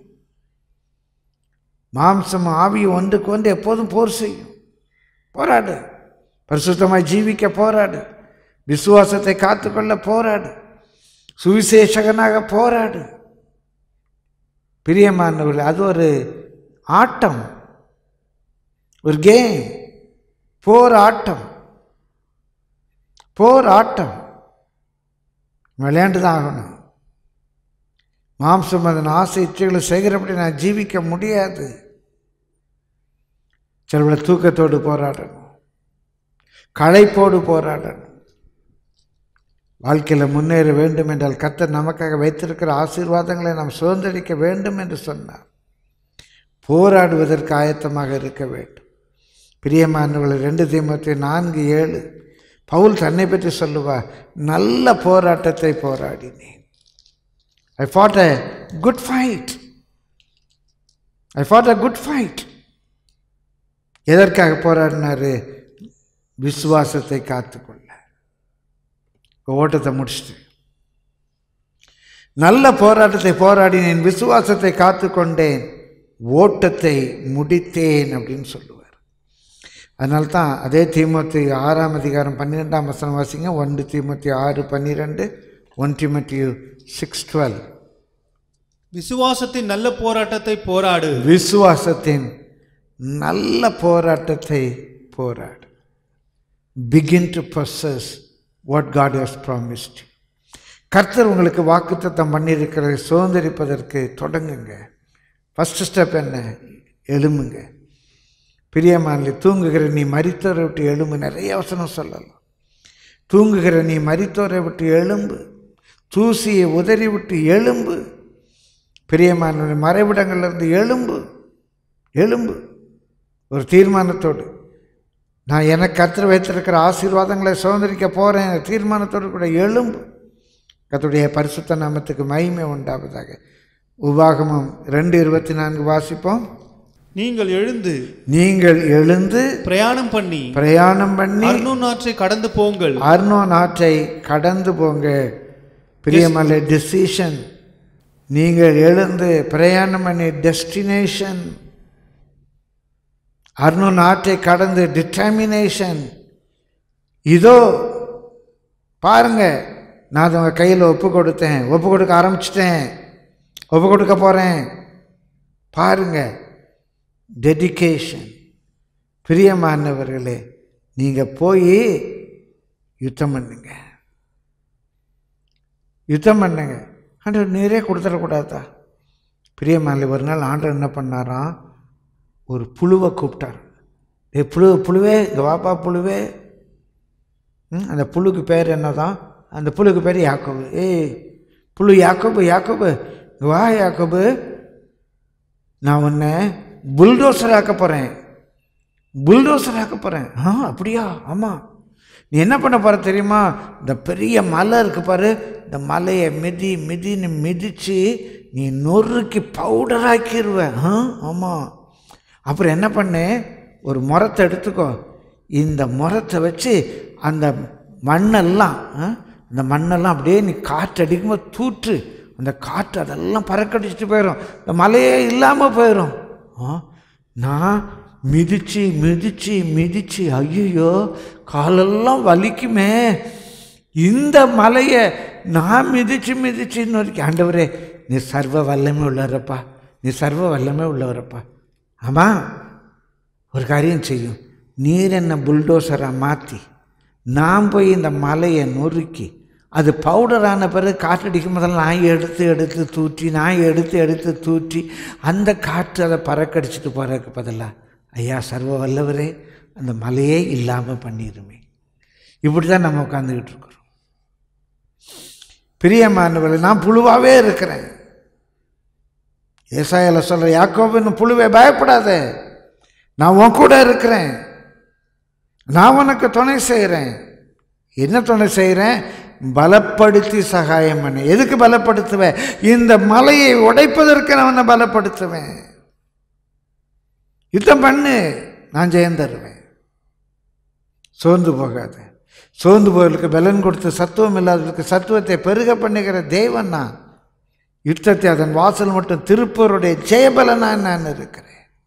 மாம்சம் ஆவி ஒன்றுக்கு ஒன்று எப்போதும் போர் செய்யும் போராடு பரிசுத்தமாய் ஜீவிக்க போராடு விசுவாசத்தை காத்துக்கொள்ள போராடு சுவிசேஷகனாக போராடு பிரியமானவர்கள் அது ஒரு ஆட்டம் ஒரு கேம் போர் ஆட்டம் போர் ஆட்டம் விளையாண்டு தான் ஆகணும் மாம்சம் அதன் ஆசை இச்சைகளை செய்கிறபடி நான் ஜீவிக்க முடியாது சில தூக்கத்தோடு போராடணும் களைப்போடு போராடணும் வாழ்க்கையில் முன்னேற வேண்டும் என்றால் கர்த்தர் நமக்காக வைத்திருக்கிற ஆசீர்வாதங்களை நாம் சுதந்திரிக்க வேண்டும் என்று சொன்னார் போராடுவதற்கு ஆயத்தமாக இருக்க வேண்டும் பிரியமானவர்கள் ரெண்டு தீமத்தி நான்கு ஏழு பவுல் தன்னை பற்றி சொல்லுவார் நல்ல போராட்டத்தை போராடினேன் I fought a good fight I fought a good fight எதற்காக போராடினாரு விசுவாசத்தை காத்துக்கொள்ள ஓட்டத்தை முடிச்சிட்டு நல்ல போராட்டத்தை போராடினேன் விசுவாசத்தை காத்துக்கொண்டேன் ஓட்டத்தை முடித்தேன் அப்படின்னு சொல்லுவார் அதனால தான் அதே தீமத்தி ஆறாம் அதிகாரம் பன்னிரெண்டாம் வசனம் வாசிங்க ஒன்று தீமத்தி ஆறு பன்னிரெண்டு ஒன் தீமத்தி சிக்ஸ் டுவெல் விசுவாசத்தின் நல்ல போராட்டத்தை போராடு விசுவாசத்தின் நல்ல போராட்டத்தை போராடு begin to purchase what God has promised கர்த்தர் உங்களுக்கு வாக்குத்தத்தம் பண்ணியிருக்கிறதை சுதந்திரிப்பதற்கு தொடங்குங்க ஃபஸ்ட்டு ஸ்டெப் என்ன எழும்புங்க பிரியமானி தூங்குகிற நீ மரித்தோரை விட்டு எழும்பு நிறைய வசனம் சொல்லலாம் தூங்குகிற நீ மரித்தோரை விட்டு எழும்பு தூசியை உதறிவிட்டு எழும்பு பிரியமான மறைவிடங்கள்லேருந்து எழும்பு எழும்பு ஒரு தீர்மானத்தோடு நான் எனக்கு கர்த்தர் வைத்திருக்கிற ஆசீர்வாதங்களை சுதந்திரிக்க போகிறேன் தீர்மானத்தோடு கூட எழும்பு கர்த்தருடைய பரிசுத்த நாமத்துக்கு மகிமை உண்டாவதாக உபாகமம் ரெண்டு இருபத்தி நான்கு வாசிப்போம் நீங்கள் எழுந்து நீங்கள் எழுந்து பிரயாணம் பண்ணி பிரயாணம் பண்ணி அர்னோன் ஆற்றை கடந்து போங்கள் அர்னோ நாட்டை கடந்து போங்க பிரியமல்ல டெசிஷன் நீங்கள் எழுந்து பிரயாணம் பண்ணி டெஸ்டினேஷன் அர்னோ நாட்டை கடந்து டிட்டர்மினேஷன் இதோ பாருங்க நான் அதை உங்கள் கையில் ஒப்பு கொடுத்தேன் ஒப்பு கொடுக்க ஆரம்பிச்சிட்டேன் ஒப்பு கொடுக்க போகிறேன் பாருங்க டெடிகேஷன் பிரியமானவர்களே நீங்கள் போய் யுத்தம் பண்ணுங்க யுத்தம் பண்ணுங்க ஆண்டவர் நீரே கொடுத்துடக்கூடாதா பிரியமானி ஒரு நாள் ஆண்டவர் என்ன பண்ணாராம் ஒரு புழுவை கூப்பிட்டார் ஏ புழு புழுவே இங்கே வாப்பா புழுவே ம், அந்த புழுக்கு பேர் என்னதான் அந்த புழுக்கு பேர் யாக்கோபு ஏய் புழு யாக்கோபு யாக்கோபு இங்க வா யாக்கோபு நான் உன்னை புல்டோசர் ஆக்க போகிறேன் புல்டோசர் ஆக்க போகிறேன் ஆ அப்படியா ஆமாம் நீ என்ன பண்ண போகிற தெரியுமா இந்த பெரிய மலை இருக்கு பாரு இந்த மலையை மிதி மிதின்னு மிதித்து நீ நொறுக்கி பவுடராக்கிடுவ ஆ ஆமாம் அப்புறம் என்ன பண்ணு ஒரு முறத்தை எடுத்துக்கோ இந்த முறத்தை வச்சு அந்த மண்ணெல்லாம் ஆ, அந்த மண்ணெல்லாம் அப்படியே நீ காற்று அடிக்கும்போது தூற்று அந்த காற்று அதெல்லாம் பறக்கடிச்சிட்டு போயிடும் இந்த மலையே இல்லாமல் போயிடும் ஆ, நான் மிதிச்சு மிதிச்சு மிதிச்சு ஐயோ காலெல்லாம் வலிக்குமே இந்த மலையை நான் மிதிச்சு மிதிச்சு இன்னொரு ஆண்டவரே நீ சர்வ வல்லமை உள்ளவரப்பா நீ சர்வ வல்லமை உள்ளவரப்பா ஆமாம் ஒரு காரியம் செய்யும் நீர் என்ன புல்டோசராக மாற்றி நான் போய் இந்த மலையை நொறுக்கி அது பவுடரான பிறகு காற்றடிக்கும் போதெல்லாம் நான் எடுத்து எடுத்து தூற்றி நான் எடுத்து எடுத்து தூற்றி அந்த காற்று அதை பறக்கடிச்சிட்டு போகிறதுக்கு பதிலாக ஐயா சர்வ வல்லவரே அந்த மலையே இல்லாமல் பண்ணிடுமே இப்படி தான் நம்ம உட்காந்துக்கிட்டு இருக்கிறோம் பிரியமானவர்கள் நான் புழுவாகவே இருக்கிறேன் ஏசாயில சொல்ற யாக்கோபின் புழுவே பயப்படாத நான் உன் கூட இருக்கிறேன் நான் உனக்கு துணை செய்கிறேன் என்ன துணை செய்கிறேன் பலப்படுத்தி சகாயம் பண்ண எதுக்கு பலப்படுத்துவேன் இந்த மலையை உடைப்பதற்கு நான் உன்னை பலப்படுத்துவேன் யுத்தம் பண்ணு நான் ஜெயம் தருவேன் சோர்ந்து போகாத சோர்ந்து போவதற்கு பலன் கொடுத்து சத்துவம் இல்லாதவர்களுக்கு சத்துவத்தை பெருக பண்ணுகிற தேவன் நான் யுத்தத்தை அதன் வாசல் மட்டும் திருப்பூருடைய ஜெயபலனா நான் இருக்கிறேன்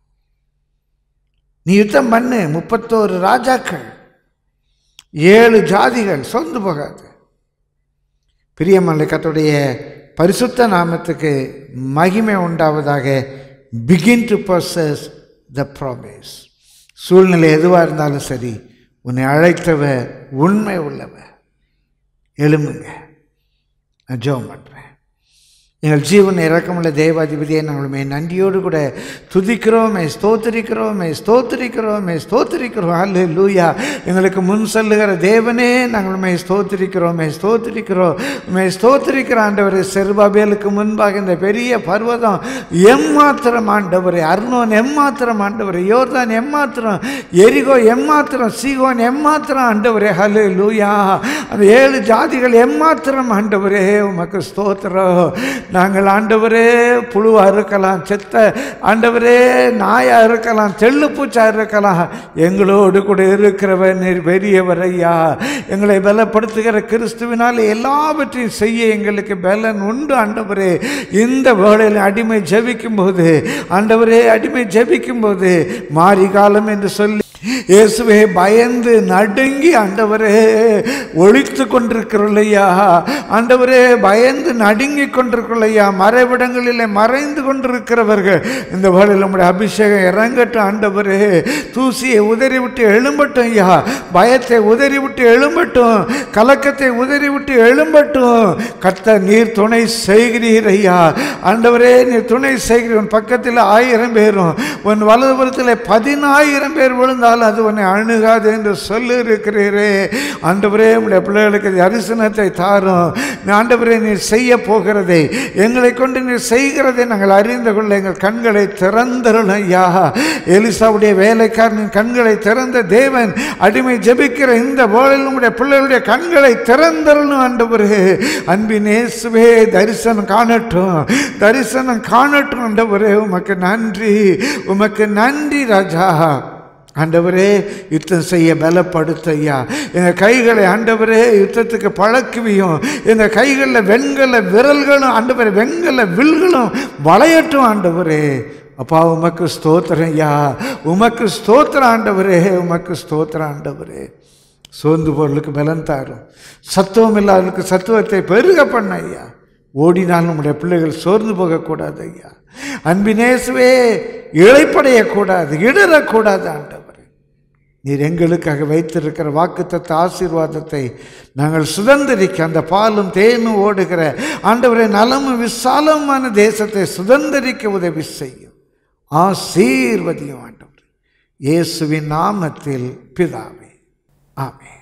நீ யுத்தம் பண்ணு முப்பத்தோரு ராஜாக்கள் ஏழு ஜாதிகள் சொந்து போகாது பிரியமல்ல கத்துடைய பரிசுத்த நாமத்துக்கு மகிமை உண்டாவதாக begin to pursues the promise சூழ்நிலை எதுவாக இருந்தாலும் சரி உன்னை அழைத்தவர் உண்மை உள்ளவர் எழும்புங்க நான் ஜெபம் பண்ணுறேன் எங்கள் ஜீவன் இறக்கமுள்ள தேவாதிபதியை நாங்களுமே நன்றியோடு கூட துதிக்கிறோமே ஸ்தோத்திரிக்கிறோமே ஸ்தோத்திரிக்கிறோமே ஸ்தோத்திரிக்கிறோம் அல்ல லூயா எங்களுக்கு முன் சொல்லுகிற தேவனே நாங்களுமே ஸ்தோத்திரிக்கிறோமே ஸ்தோத்திரிக்கிறோம் உண்மை ஸ்தோத்திரிக்கிற ஆண்டவர் செருபாபேலுக்கு முன்பாக இந்த பெரிய பர்வதம் எம்மாத்திரம் ஆண்டவர் அருணோன் எம்மாத்திரம் ஆண்டவர் யோர்தான் எம்மாத்திரம் எரிகோ எம்மாத்திரம் சீகோன் எம்மாத்திரம் ஆண்டவரே ஹலே லூயா அந்த ஏழு ஜாதிகள் எம்மாத்திரம் ஆண்டவரே உமக்கு ஸ்தோத்திரம் நாங்கள் ஆண்டவரே புழுவா இருக்கலாம் செத்த ஆண்டவரே நாயா இருக்கலாம் தெள்ளுப்பூச்சா இருக்கலாம் எங்களோடு கூட இருக்கிறவர் நீர் பெரியவர் ஐயா எங்களை பலப்படுத்துகிற கிறிஸ்துவினால் எல்லாவற்றையும் செய்ய எங்களுக்கு பலன் உண்டு ஆண்டவரே இந்த வேளையில் அடிமை ஜெபிக்கும் போது ஆண்டவரே அடிமை ஜெபிக்கும் போது மாரி காலம் என்று சொல்லி இயேசுவே பயந்து நடுங்கி ஆண்டவரே ஒழித்து கொண்டிருக்கிறோம்லையா ஆண்டவரே பயந்து நடுங்கி கொண்டிருக்கிறோம்லையா மறைவிடங்களிலே மறைந்து கொண்டிருக்கிறவர்கள் இந்த வேளையில் நம்முடைய அபிஷேகம் இறங்கட்டும் ஆண்டவரே தூசியை உதறி விட்டு எழும்பட்டும் ஐயா பயத்தை உதறி விட்டு எழும்பட்டும் கலக்கத்தை உதறி விட்டு எழும்பட்டும் கத்த நீர் துணை செய்கிறீர் ஐயா ஆண்டவரே நீர் துணை செய்கிறீர் உன் பக்கத்தில் ஆயிரம் பேரும் உன் வலதுபுறத்தில் பதினாயிரம் பேர் விழுந்தால் வந்தால் அது உன்னை அணுகாது என்று சொல்லி இருக்கிறீரே ஆண்டவரே உடைய பிள்ளைகளுக்கு தரிசனத்தை தாரும் ஆண்டவரே நீர் செய்ய போகிறதை எங்களை கொண்டு நீர் செய்கிறதை நாங்கள் அறிந்து கொள்ள எங்கள் கண்களை திறந்தருளும் ஐயா எலிசாவுடைய வேலைக்காரனின் கண்களை திறந்த தேவன் அடிமை ஜெபிக்கிற இந்த வேளையில் உடைய பிள்ளைகளுடைய கண்களை திறந்தருளும் ஆண்டவரே அன்பின் இயேசுவே தரிசனம் காணட்டும் தரிசனம் காணட்டும் ஆண்டவரே உமக்கு நன்றி உமக்கு நன்றி ராஜா ஆண்டவரே யுத்தம் செய்ய பலப்படுத்த ஐயா எங்கள் கைகளை ஆண்டவரே யுத்தத்துக்கு பழக்குவியும் எங்கள் கைகளில் வெண்கல விரல்களும் ஆண்டவரே வெண்கல வில்களும் வளையட்டும் ஆண்டவரே அப்பா உமக்கு ஸ்தோத்திரம் ஐயா உமக்கு ஸ்தோத்திரம் ஆண்டவரே உமக்கு ஸ்தோத்திரம் ஆண்டவரே சோர்ந்து பொருளுக்கு பலன் தாரும் சத்துவம் இல்லாதவர்களுக்கு சத்துவத்தை பெருக பண்ண ஐயா ஓடினால் நம்முடைய பிள்ளைகள் சோர்ந்து போகக்கூடாது ஐயா அன்பினேசுவே இழைப்படையக்கூடாது இடறக்கூடாது ஆண்டவர் நீர் எங்களுக்காக வைத்திருக்கிற வாக்குத்தத்த ஆசீர்வாதத்தை நாங்கள் சுதந்திரிக்க அந்த பாலும் தேனும் ஓடுகிற ஆண்டவரை நலமும் விசாலமான தேசத்தை சுதந்திரிக்க உதவி செய்யும் ஆசீர்வதியும் ஆண்டவர் இயேசுவின் நாமத்தில் பிதாவே ஆமென்